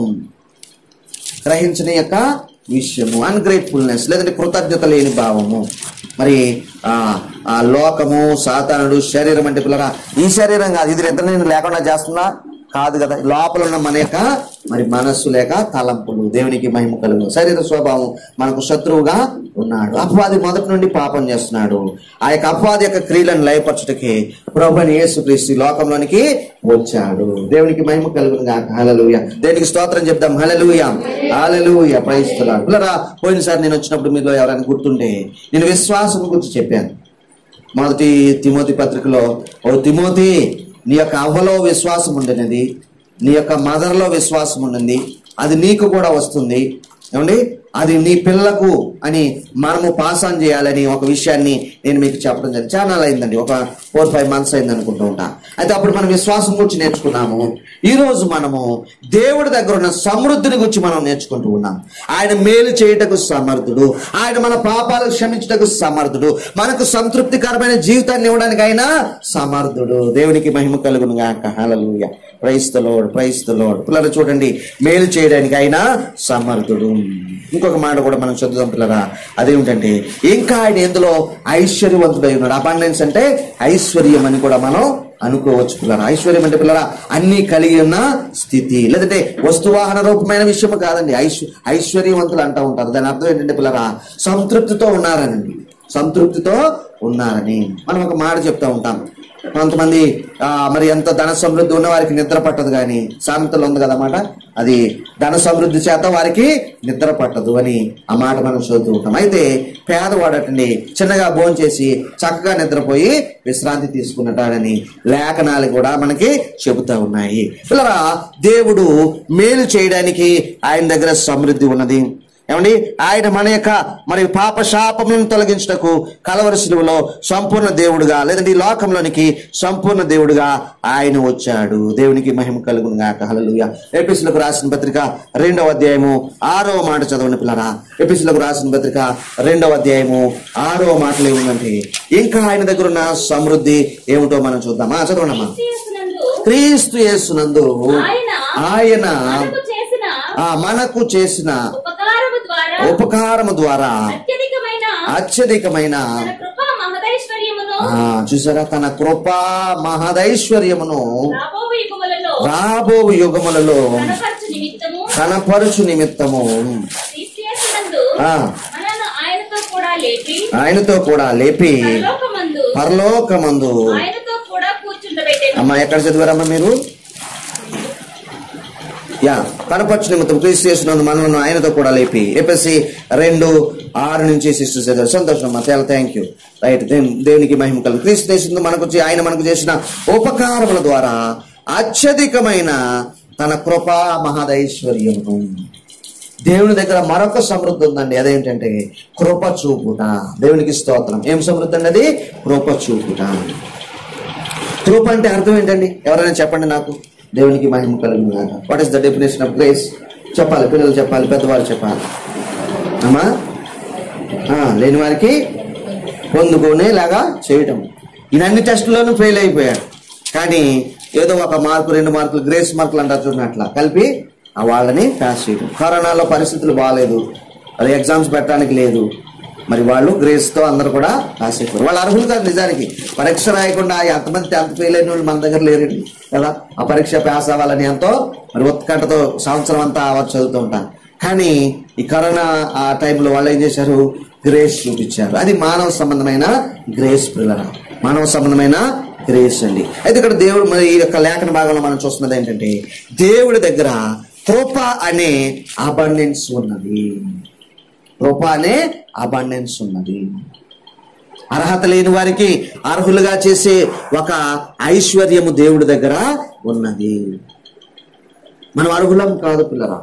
గ్రహించని యొక్క విషయము అన్గ్రేట్ఫుల్నెస్ లేదంటే కృతజ్ఞత లేని భావము మరి ఆ ఆ లోకము సాతానుడు శరీరం అంటే పిల్లరా ఈ శరీరం కాదు ఇది ఇద్దరు నేను లేకుండా చేస్తుందా కాదు కదా లోపల ఉన్న మన యొక్క మరి మనస్సు లేక తలంపులు దేవునికి మహిమ కలుగు శరీర స్వభావం మనకు శత్రువుగా ఉన్నాడు అపవాది మొదటి నుండి పాపం చేస్తున్నాడు ఆ యొక్క అపవాది యొక్క క్రియలను లయపరచుటకి ప్రభుని యేసుక్రీస్తు ఈ లోకంలోనికి వచ్చాడు దేవునికి మహిమ కలుగును గాక హల్లెలూయా దేనికి స్తోత్రం చెప్దాం హల్లెలూయా హల్లెలూయా ప్రైస్తున్నాడు పిల్లరా పోయినసారి నేను వచ్చినప్పుడు మీలో ఎవరైనా గుర్తుంటే నేను విశ్వాసం గురించి చెప్పాను మొదటి తిమోతి పత్రికలో ఓ తిమోతి నీ యొక్క అవ్వలో విశ్వాసం ఉండినది నీ యొక్క మదర్లో విశ్వాసం ఉండింది అది నీకు కూడా వస్తుంది ఏమండి అది నీ పిల్లకు అని మనము పాస్ ఆన్ చేయాలని ఒక విషయాన్ని నేను మీకు చెప్పడం జరిగింది చాలా అయిందండి ఒక ఫోర్ ఫైవ్ మంత్స్ అయింది అనుకుంటూ ఉంటా అయితే అప్పుడు మనం విశ్వాసం గురించి నేర్చుకున్నాము ఈ రోజు మనము దేవుడి దగ్గర ఉన్న సమృద్ధిని గురించి మనం నేర్చుకుంటూ ఉన్నాం ఆయన మేలు చేయుటకు సమర్థుడు ఆయన మన పాపాలు క్షమించుటకు సమర్థుడు మనకు సంతృప్తికరమైన జీవితాన్ని ఇవ్వడానికి ఆయన సమర్థుడు దేవునికి మహిమ కలుగును గాక hallelujah praise the lord praise the lord పిల్లలు చూడండి మేలు చేయడానికి ఆయన సమర్థుడు ఇంకొక మాట కూడా మనం చదువుదాం పిల్లరా అదేమిటంటే ఇంకా ఆయన ఎందులో ఐశ్వర్యవంతుడై ఉన్నాడు అబాండెన్స్ అంటే ఐశ్వర్యం అని కూడా మనం అనుకోవచ్చు పిల్లరా ఐశ్వర్యం అంటే పిల్లరా అన్ని కలిగి ఉన్న స్థితి లేదంటే వస్తువాహన రూపమైన విషయం కాదండి ఐశ్వ ఐశ్వర్యవంతులు అంటూ ఉంటారు దాని అర్థం ఏంటంటే పిల్లరా సంతృప్తితో ఉన్నారనండి సంతృప్తితో ఉన్నారని మనం ఒక మాట చెప్తా ఉంటాం కొంతమంది ఆ, మరి ఎంత ధన సమృద్ధి ఉన్న వారికి నిద్ర పట్టదు కానీ సామెతలు ఉంది కదన్నమాట అది ధన సమృద్ధి చేత వారికి నిద్ర పట్టదు అని ఆ మాట మనం చదువుతూ ఉంటాం అయితే పేదవాడటండి చిన్నగా భోజనం చేసి చక్కగా నిద్రపోయి విశ్రాంతి తీసుకున్నటాడని లేఖనాలు కూడా మనకి చెబుతా ఉన్నాయి పిల్లరా దేవుడు మేలు చేయడానికి ఆయన దగ్గర సమృద్ధి ఉన్నది ఏమండి ఆయన మన యొక్క మరి పాప శాపములను తొలగించుటకు కలవరి శిలువలో సంపూర్ణ దేవుడుగా లేదంటే ఈ లోకంలోనికి సంపూర్ణ దేవుడుగా ఆయన వచ్చాడు దేవునికి మహిమ కలుగును గాక హల్లెలూయా ఎపిసులకు రాసిన పత్రిక రెండవ అధ్యాయము ఆరవ మాట చదవండి పిల్లరా ఎపిసులకు రాసిన పత్రిక రెండవ అధ్యాయము ఆరవ మాటలు ఏముందంటే ఇంకా ఆయన దగ్గర ఉన్న సమృద్ధి ఏమిటో మనం చూద్దామా చదవండమ్మా క్రీస్తునందు క్రీస్తు యేసునందు ఆయన ఆయన మనకు చేసిన ఆ మనకు చేసిన ఉపకారము ద్వారా ఉపకారము ద్వారా అత్యధికమైన అత్యధికమైన తన కృపా మహదైశ్వర్యమును ఆ చూసారా తన కృపా మహదైశ్వర్యమును రాబో యుగములలో రాబో యుగములలో కనపరచు నిమిత్తము కనపరుచు నిమిత్తము క్రీస్తునందు ఆ మనను ఆయనతో కూడా లేపి ఆయనతో కూడా లేపి పరలోకమందు పరలోకమందు ఆయనతో కూడా కూర్చుండబెట్టెను అమ్మా ఎక్కడ చదివారమ్మా మీరు యా కనపరచు నిమిత్తం క్రీస్తు చేసినందు మనలను ఆయనతో కూడా లేపి ఎపిసి రెండు ఆరు నుంచి సిస్టర్ చదివారు సంతోషం అమ్మా చాలా థ్యాంక్ యూ రైట్ దేవునికి మహిమ కలు క్రీస్తు చేసింది మనకు చే- ఆయన మనకు చేసిన ఉపకారముల ద్వారా అత్యధికమైన తన కృపా మహదైశ్వర్యము దేవుని దగ్గర మరొక సమృద్ధి ఉందండి అదేంటంటే కృప చూపుట దేవునికి స్తోత్రం ఏం సమృద్ధి అండి అది కృప చూపుట కృప అంటే అర్థం ఏంటండి ఎవరైనా చెప్పండి నాకు దేవునికి మహిమ కలిగిన what is the definition of grace చెప్పాలి పిల్లలు చెప్పాలి పెద్దవాళ్ళు చెప్పాలి అమ్మా ఆ, లేని వారికి పొందుకునేలాగా చేయటం ఈయన అన్ని టెస్టుల్లోనూ ఫెయిల్ అయిపోయాడు కానీ ఏదో ఒక మార్కు రెండు మార్కులు గ్రేస్ మార్కులు అంటారు చూడండి అట్లా కలిపి ఆ వాళ్ళని పాస్ చేయడం కరోనాలో పరిస్థితులు బాగాలేదు అది ఎగ్జామ్స్ పెట్టడానికి లేదు మరి వాళ్ళు గ్రేస్ తో అందరూ కూడా పాస్ అయిపోయారు వాళ్ళు అర్హులు కాదు నిజానికి పరీక్ష రాయకుండా ఎంతమంది టెన్త్ ఫెయిల్ అయిన వాళ్ళు మన దగ్గర లేరండి కదా ఆ పరీక్ష పాస్ అవ్వాలని ఎంతో మరి ఉత్కంఠతో సంవత్సరం అంతా అవ్వచ్చు చదువుతూ ఉంటాను కానీ ఈ కరోనా ఆ టైంలో వాళ్ళు ఏం చేశారు గ్రేస్ చూపించారు అది మానవ సంబంధమైన గ్రేస్ పిల్లల మానవ సంబంధమైన గ్రేస్ అండి అయితే ఇక్కడ దేవుడు మరి ఈ యొక్క లేఖన భాగంలో మనం చూస్తున్నది ఏంటంటే దేవుడి దగ్గర కృప అనే అబండెన్స్ ఉన్నది కృప అనే అబండెన్స్ ఉన్నది అర్హత లేని వారికి అర్హులుగా చేసే ఒక ఐశ్వర్యము దేవుడి దగ్గర ఉన్నది మనం అర్హులం కాదు పిల్లరా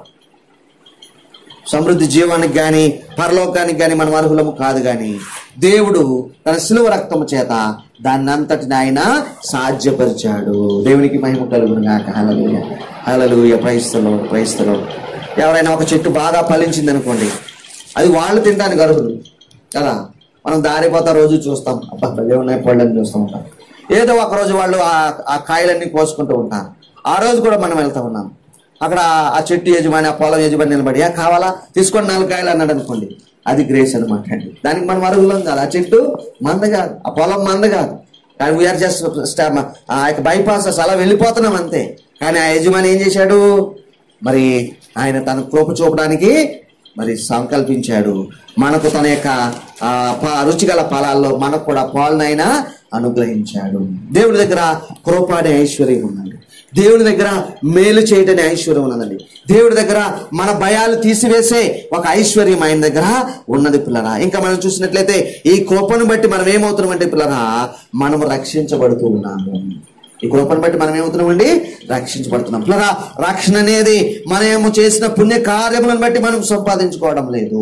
సమృద్ధి జీవానికి గాని పరలోకానికి గాని మనం అర్హులము కాదు గాని దేవుడు తన సిలువ రక్తము చేత దాన్ని అంతటిని ఆయన సాధ్యపరిచాడు దేవునికి మహిమ కలుగును గాక హలలుయ హలలుయ క్రైస్తలో క్రైస్తలో ఎవరైనా ఒక చెట్టు బాగా ఫలించింది అనుకోండి అది వాళ్ళు తినడానికి అర్హులు కదా మనం దారిపోతా రోజు చూస్తాం అబ్బా భలే ఉన్నాయి పళ్ళని చూస్తూ ఉంటాం ఏదో ఒక రోజు వాళ్ళు ఆ ఆ కాయలన్నీ కోసుకుంటూ ఉంటారు ఆ రోజు కూడా మనం వెళ్తా ఉన్నాం అక్కడ ఆ చెట్టు యజమాని ఆ పొలం యజమాని నిలబడి "ఏ, కావాలా తీసుకొని నాలుగు కాయలు అన్నాడు అనుకోండి అది గ్రేస్ అనమాట అండి దానికి మనం అరుగులం కాదు ఆ చెట్టు మంద కాదు ఆ పొలం మంద కాదు కానీ వీఆర్ జస్ట్ ఆ యొక్క బైపాస్ అలా వెళ్ళిపోతున్నాం అంతే కానీ ఆ యజమాని ఏం చేశాడు మరి ఆయన తన కృప చూపడానికి మరి సంకల్పించాడు మనకు తన యొక్క ఆ, ప- రుచిగల ఫలాల్లో మనకు కూడా పాలనైనా అనుగ్రహించాడు దేవుడి దగ్గర కృప అనే ఐశ్వర్యం ఉందండి దేవుడి దగ్గర మేలు చేయటనే ఐశ్వర్యం ఉన్నదండి దేవుడి దగ్గర మన భయాలు తీసివేసే ఒక ఐశ్వర్యం ఆయన దగ్గర ఉన్నది పిల్లరా ఇంకా మనం చూసినట్లయితే ఈ కృపను బట్టి మనం ఏమవుతున్నామంటే పిల్లరా మనం రక్షించబడుతూ ఉన్నాము ఈ కృపను బట్టి మనం ఏమవుతున్నామండి రక్షించబడుతున్నాం పిల్లరా రక్షణ అనేది మనము చేసిన పుణ్య కార్యములను బట్టి మనం సంపాదించుకోవడం లేదు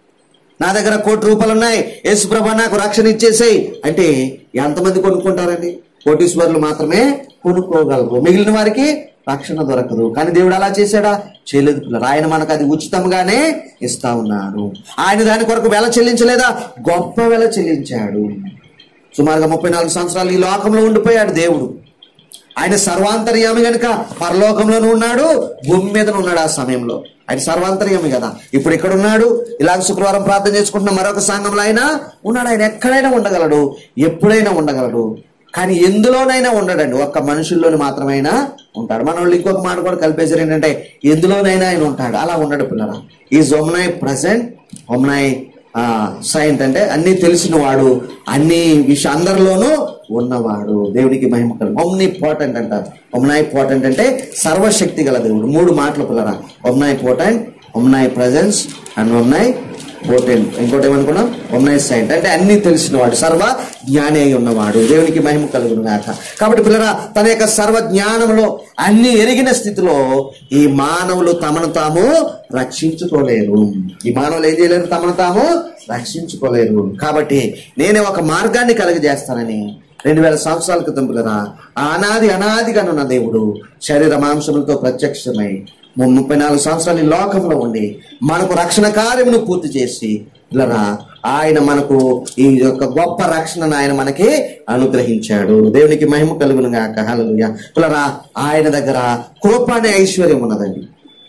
నా దగ్గర కోటి రూపాయలు ఉన్నాయి యేసుప్రభ నాకు రక్షణ ఇచ్చేసేయ్ అంటే ఎంతమంది కొనుక్కుంటారండి కోటీశ్వరులు మాత్రమే కొనుక్కోగలరు మిగిలిన వారికి రక్షణ దొరకదు కానీ దేవుడు అలా చేశాడా చేయలేదు పిల్లలు ఆయన మనకు అది ఉచితంగానే ఇస్తా ఉన్నాడు ఆయన దాని కొరకు వెల చెల్లించలేదా గొప్ప వెల చెల్లించాడు సుమారుగా ముప్పై నాలుగు సంవత్సరాలు ఈ లోకంలో ఉండిపోయాడు దేవుడు ఆయన సర్వాంతర్యామి గనుక పరలోకంలోనూ ఉన్నాడు భూమి మీద ఉన్నాడు ఆ సమయంలో ఆయన సర్వాంతర్యామి కదా ఇప్పుడు ఇక్కడ ఉన్నాడు ఇలాగ శుక్రవారం ప్రార్థన చేసుకుంటున్న మరొక సంఘంలో ఆయన ఉన్నాడు ఆయన ఎక్కడైనా ఉండగలడు ఎప్పుడైనా ఉండగలడు కానీ ఎందులోనైనా ఉండడండి ఒక్క మనుషుల్లోని మాత్రమైనా ఉంటాడు మన వాళ్ళు ఇంకొక మాట కూడా కలిపేశారు ఏంటంటే ఎందులోనైనా ఆయన ఉంటాడు అలా ఉండడు పిల్లరా ఈ ఒమ్నాయ్ ప్రజెంట్ ఒమ్నాయ్ సైంట్ అంటే అన్ని తెలిసిన వాడు అన్ని విష అందరిలోనూ ఉన్నవాడు దేవునికి మహిమ కలు ఒమ్ని పోటెంట్ అంటారు ఒమ్నాయ్ పోటెంట్ అంటే సర్వశక్తి గల దేవుడు మూడు మాటలు పిల్లరా omnipotent omnipresence and omnipotent ఇంకోటి ఏమనుకున్నాం ఒమ్నాయ్ సైంట్ అంటే అన్ని తెలిసిన వాడు సర్వ జ్ఞాని అయి ఉన్నవాడు దేవునికి మహిమ కలుగును గాక కాబట్టి పిల్లరా తన యొక్క సర్వ జ్ఞానంలో అన్ని ఎరిగిన స్థితిలో ఈ మానవులు తమను తాము రక్షించుకోలేరు ఈ మానవులు ఏం చేయలేరు తమను తాము రక్షించుకోలేరు కాబట్టి నేనే ఒక మార్గాన్ని కలుగజేస్తానని రెండు వేల సంవత్సరాల క్రితం పిల్లరా ఆ అనాది అనాదిగా ఉన్న దేవుడు శరీర మాంసములతో ప్రత్యక్షమై ము- ముప్పై నాలుగు సంవత్సరాలు ఈ లోకంలో ఉండి మనకు రక్షణ కార్యమును పూర్తి చేసి పిల్లరా ఆయన మనకు ఈ యొక్క గొప్ప రక్షణను ఆయన మనకి అనుగ్రహించాడు దేవునికి మహిమ కలుగును గాక హల్లెలూయా పిల్లరా ఆయన దగ్గర కృప అనే ఐశ్వర్యం ఉన్నదండి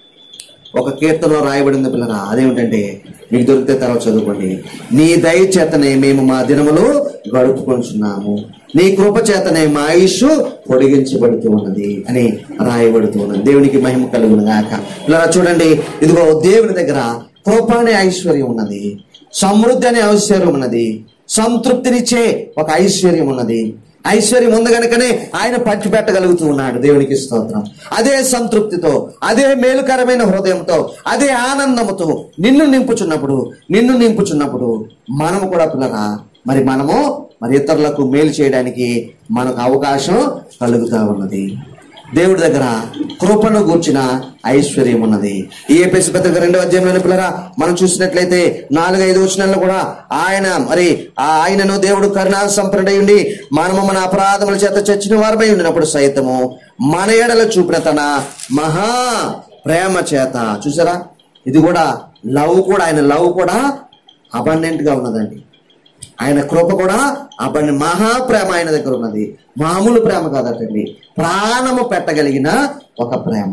ఒక కీర్తనలో రాయబడింది పిల్లరా అదేమిటంటే మీకు దొరికితే తర్వాత చదువుకోండి నీ దయ చేతనే మేము మా దినములు గడుపుకొంచున్నాము నీ కృప చేతనే మా ఆయుష్ పొడిగించబడుతూ ఉన్నది అని రాయబడుతూ ఉన్నది దేవునికి మహిమ కలుగును గాక పిల్లరా చూడండి ఇదిగో దేవుని దగ్గర కృప అనే ఐశ్వర్యం ఉన్నది సమృద్ధి అనే ఐశ్వర్యం ఉన్నది సంతృప్తినిచ్చే ఒక ఐశ్వర్యం ఉన్నది ఐశ్వర్యం ఉంది గనుకనే ఆయన పంచిపెట్టగలుగుతూ ఉన్నాడు దేవునికి స్తోత్రం అదే సంతృప్తితో అదే మేలుకరమైన హృదయంతో అదే ఆనందముతో నిన్ను నింపుచున్నప్పుడు నిన్ను నింపుచున్నప్పుడు మనము కూడా పిల్లరా మరి మనము మరి ఇతరులకు మేలు చేయడానికి మనకు అవకాశం కలుగుతా ఉన్నది దేవుడి దగ్గర కృపను గూర్చిన ఐశ్వర్యం ఉన్నది ఈ ఏపీఎస్ పత్రిక రెండవ అధ్యాయంలోని పిల్లరా మనం చూసినట్లయితే నాలుగైదు వచనాల్లో కూడా ఆయన మరి ఆ ఆయనను దేవుడు కరుణా సంపన్నుడై ఉండి మనము మన అపరాధముల చేత చచ్చిన వారమై ఉండినప్పుడు సైతము మన ఎడల చూపిన తన మహా ప్రేమ చేత చూసారా ఇది కూడా లవ్ కూడా ఆయన లవ్ కూడా అబండెంట్ గా ఉన్నదండి ఆయన కృప కూడా అబ్బని మహాప్రేమ ఆయన దగ్గర ఉన్నది మామూలు ప్రేమ కాదటండి ప్రాణము పెట్టగలిగిన ఒక ప్రేమ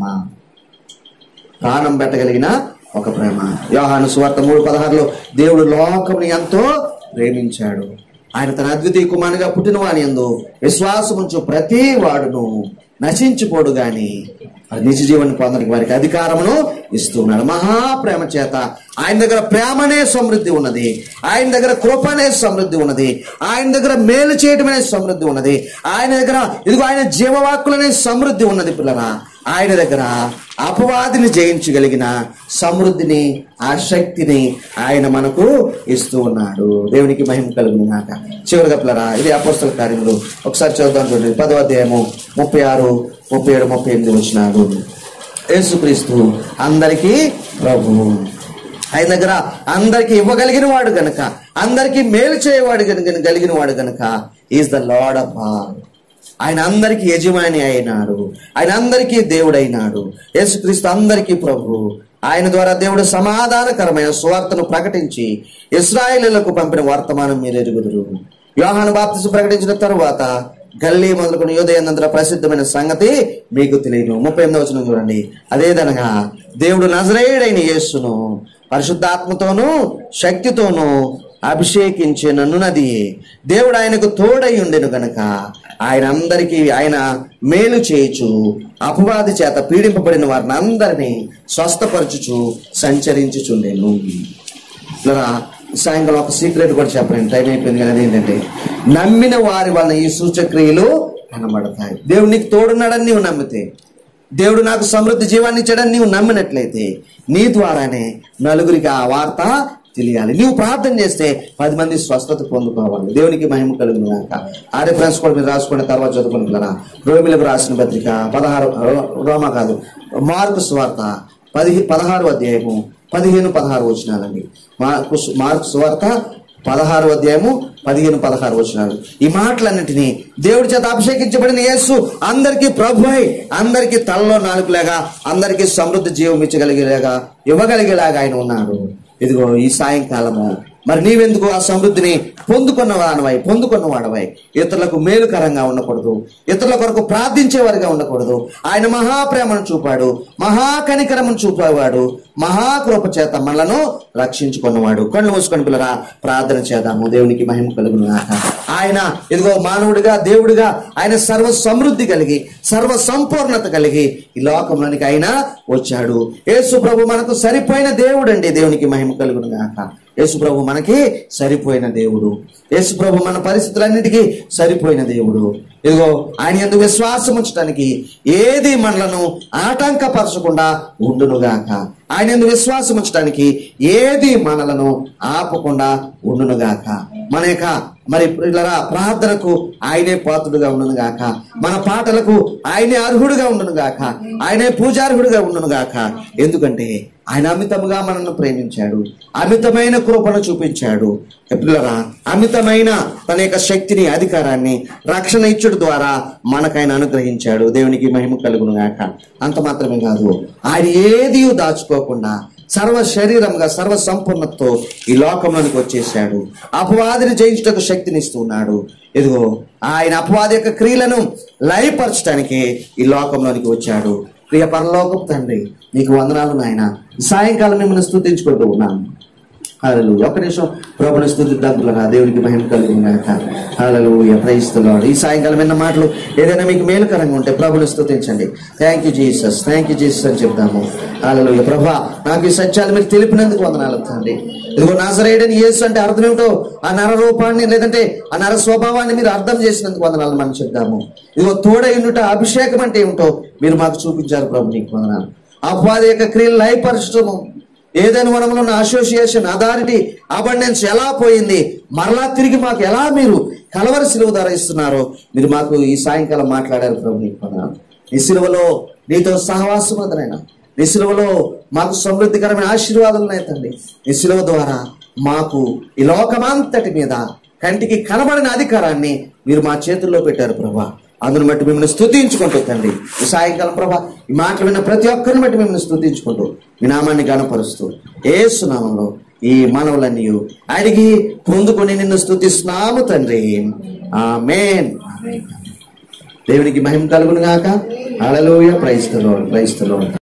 ప్రాణం పెట్టగలిగిన ఒక ప్రేమ యోహాను సువార్త మూడు పదహారులో దేవుడు లోకముని ఎంతో ప్రేమించాడు ఆయన తన అద్వితీయ కుమారునిగా పుట్టిన వాని ఎందు విశ్వాసముంచు ప్రతి వాడును నశించిపోడు గాని మరి నిజ జీవన పొందడానికి వారికి అధికారమును ఇస్తున్నాడు మహాప్రేమ చేత ఆయన దగ్గర ప్రేమనే సమృద్ధి ఉన్నది ఆయన దగ్గర కృపనే సమృద్ధి ఉన్నది ఆయన దగ్గర మేలు చేయటమనే సమృద్ధి ఉన్నది ఆయన దగ్గర ఇదిగో ఆయన జీవవాక్కులనే సమృద్ధి ఉన్నది పిల్లరా ఆయన దగ్గర అపవాదిని జయించగలిగిన సమృద్ధిని ఆ శక్తిని ఆయన మనకు ఇస్తూ ఉన్నాడు దేవునికి మహిమ కలుగును నాక చివరిగా పిల్లరా ఇది అపోస్తల కార్యములు ఒకసారి చూద్దాం చూడండి పదో అధ్యాయము ముప్పై ఆరు ముప్పై ఏడు ముప్పై ఎనిమిది వచ్చినాడు యేసుక్రీస్తు అందరికీ ప్రభువు ఆయన దగ్గర అందరికి ఇవ్వగలిగిన వాడు గనక అందరికి మేలు చేయవాడు గనుక కలిగిన వాడు గనక is the lord of all ఆయన అందరికి యజమాని అయినాడు ఆయన అందరికీ దేవుడైనాడు యేసుక్రీస్తు అందరికీ ప్రభు ఆయన ద్వారా దేవుడు సమాధానకరమైన సువార్తను ప్రకటించి ఇస్రాయేలులకు పంపిన వర్తమానం మీరు ఎరుగుదురు యోహాను బాప్తిసు ప్రకటించిన తరువాత గల్లీ మొదలుకొని యోదయందంతర ప్రసిద్ధమైన సంగతి మీకు తెలియదు ముప్పై ఎనిమిది వచ్చిన చూడండి అదేదనగా దేవుడు నజరేయుడైన యేసును పరిశుద్ధాత్మతోనూ శక్తితోనూ అభిషేకించిననున్నది దేవుడు ఆయనకు తోడై ఉండెను గనక ఆయన అందరికీ ఆయన మేలు చేయుచు అపవాది చేత పీడింపబడిన వారిని అందరినీ స్వస్థపరచుచు సంచరించుచుండెను ఇలా సాయంకాలం ఒక సీక్రెట్ కూడా చెప్పండి టైం అయిపోయింది కదా ఏంటంటే నమ్మిన వారి వలన ఈ సూచక్రియలు కనబడతాయి దేవుడు నీకు తోడున్నాడని నీవు నమ్మితే దేవుడు నాకు సమృద్ధి జీవాన్ని ఇచ్చాడని నీవు నమ్మినట్లయితే నీ ద్వారానే నలుగురికి ఆ వార్త తెలియాలి నీవు ప్రార్థన చేస్తే పది మంది స్వస్థత పొందుకోవాలి దేవునికి మహిమ కలుగును గాక ఆ రిఫరెన్స్ కూడా మీరు రాసుకున్న తర్వాత చదువుకుంటున్నారా రోమిలకు రాసిన పత్రిక పదహారు రో- రోమా కాదు మార్కు స్వార్త పది పదహారు అధ్యాయము పదిహేను పదహారు వచనాలండి మార్కు మార్కు స్వార్త పదహారు అధ్యాయము పదిహేను పదహారు వచనాలు ఈ మాటలన్నింటినీ దేవుడి చేత అభిషేకించబడిన యేసు అందరికీ ప్రభు అయి అందరికీ తలలో నాలుగులాగా అందరికీ సమృద్ధి జీవం ఇచ్చగలిగేలాగా ఇవ్వగలిగేలాగా ఆయన ఉన్నాడు ఇదిగో ఈ సాయంకాలము మరి నీవెందుకు ఆ సమృద్ధిని పొందుకున్న వాడవై పొందుకున్న వాడవై ఇతరులకు మేలుకరంగా ఉండకూడదు ఇతరుల కొరకు ప్రార్థించేవారిగా ఉండకూడదు ఆయన మహాప్రేమను చూపాడు మహాకనికరమును చూపేవాడు మహాకృప చేత మనలను రక్షించుకున్నవాడు కళ్ళు మూసుకొని పిల్లరా ప్రార్థన చేద్దాము దేవునికి మహిమ కలుగును గాక. ఆయన ఇదిగో మానవుడిగా దేవుడిగా ఆయన సర్వ సమృద్ధి కలిగి సర్వ సంపూర్ణత కలిగి ఈ లోకంలోనికి ఆయన వచ్చాడు యేసు ప్రభు మనకు సరిపోయిన దేవుడు అండి దేవునికి మహిమ కలుగును గాక యేసు ప్రభు మనకి సరిపోయిన దేవుడు యేసు ప్రభు మన పరిస్థితులన్నిటికీ సరిపోయిన దేవుడు ఇదిగో ఆయన ఎందుకు విశ్వాసం ఉంచడానికి ఏది మనలను ఆటంకపరచకుండా ఉండునుగాక ఆయన ఎందుకు విశ్వాసం ఉంచడానికి ఏది మనలను ఆపకుండా ఉండునుగాక మన యొక్క మరి పిల్లల ప్రార్థనకు ఆయనే పాత్రుడుగా ఉండును గాక మన పాటలకు ఆయనే అర్హుడుగా ఉండును గాక ఆయనే పూజార్హుడుగా ఉండును గాక ఎందుకంటే ఆయన అమితముగా మనల్ని ప్రేమించాడు అమితమైన కృపను చూపించాడు పిల్లరా అమితమైన తన యొక్క శక్తిని అధికారాన్ని రక్షణ ఇచ్చుడు ద్వారా మనకైనా అనుగ్రహించాడు దేవునికి మహిమ కలుగును గాక అంత మాత్రమే కాదు ఆయన ఏది దాచుకోకుండా సర్వ శరీరంగా సర్వ సంపూర్ణతతో ఈ లోకంలోనికి వచ్చేసాడు అపవాదిని జయించుటకు శక్తిని ఇస్తున్నాడు ఇదిగో ఆయన అపవాది యొక్క క్రియలను లయపరచడానికి ఈ లోకంలోనికి వచ్చాడు ప్రియ పరలోకపు తండ్రి నీకు వందనాలు నాయన సాయంకాలం మిమ్మల్ని స్తుతించుకుంటూ ఉన్నాను హలలు ఒక నిమిషం ప్రభుని స్థుతిద్దాం పిల్లరా దేవునికి మహిమ కలిగినాక హలలు ప్రయిస్తున్నాడు ఈ సాయంకాలం విన్న మాటలు ఏదైనా మీకు మేలుకరంగా ఉంటే ప్రభుని స్థుతించండి thank you Jesus thank you Jesus అని చెప్దాము హలలు ప్రభా నాకు ఈ సత్యాలు మీరు తెలిపినందుకు వందనాలు తండ్రి ఇదిగో నాసరేయుడని యేసు అంటే అర్థం ఏమిటో ఆ నర రూపాన్ని లేదంటే ఆ నర స్వభావాన్ని మీరు అర్థం చేసినందుకు వందనాలు మనం చెప్దాము ఇదిగో తోడైనట అభిషేకం అంటే ఏమిటో మీరు మాకు చూపించారు ప్రభు నీకు వందనాలు అపవాది యొక్క క్రియలు లయపరచడము ఏదైనా వనంలో ఉన్న అసోసియేషన్ అథారిటీ అబండెన్స్ ఎలా పోయింది మరలా తిరిగి మాకు ఎలా మీరు కలవరి సిలువ ధర ఇస్తున్నారో మీరు మాకు ఈ సాయంకాలం మాట్లాడారు ప్రభు నీకు వందనాలు ఈ సిలువలో నీతో సహవాసం అదనైనా నీ సిలువలో మాకు సమృద్ధికరమైన ఆశీర్వాదాలు ఉన్నాయి తండ్రి నీ సిలువ ద్వారా మాకు ఈ లోకమంతటి మీద కంటికి కనబడిన అధికారాన్ని మీరు మా చేతుల్లో పెట్టారు ప్రభా అందును బట్టి మిమ్మల్ని స్తుతించుకుంటూ తండ్రి ఈ సాయంకాలం ప్రభా ఈ మాటలు విన్న ప్రతి ఒక్కరిని బట్టి మిమ్మల్ని స్తుతించుకుంటూ మీ నామాన్ని గణపరుస్తూ ఏ సునామంలో ఈ మానవులన్నీ అడిగి పొందుకొని నిన్ను స్తుతిస్తున్నాము తండ్రి ఆమేన్ దేవునికి మహిమ కలుగును గాక అలలోయ క్రైస్తలో క్రైస్తలో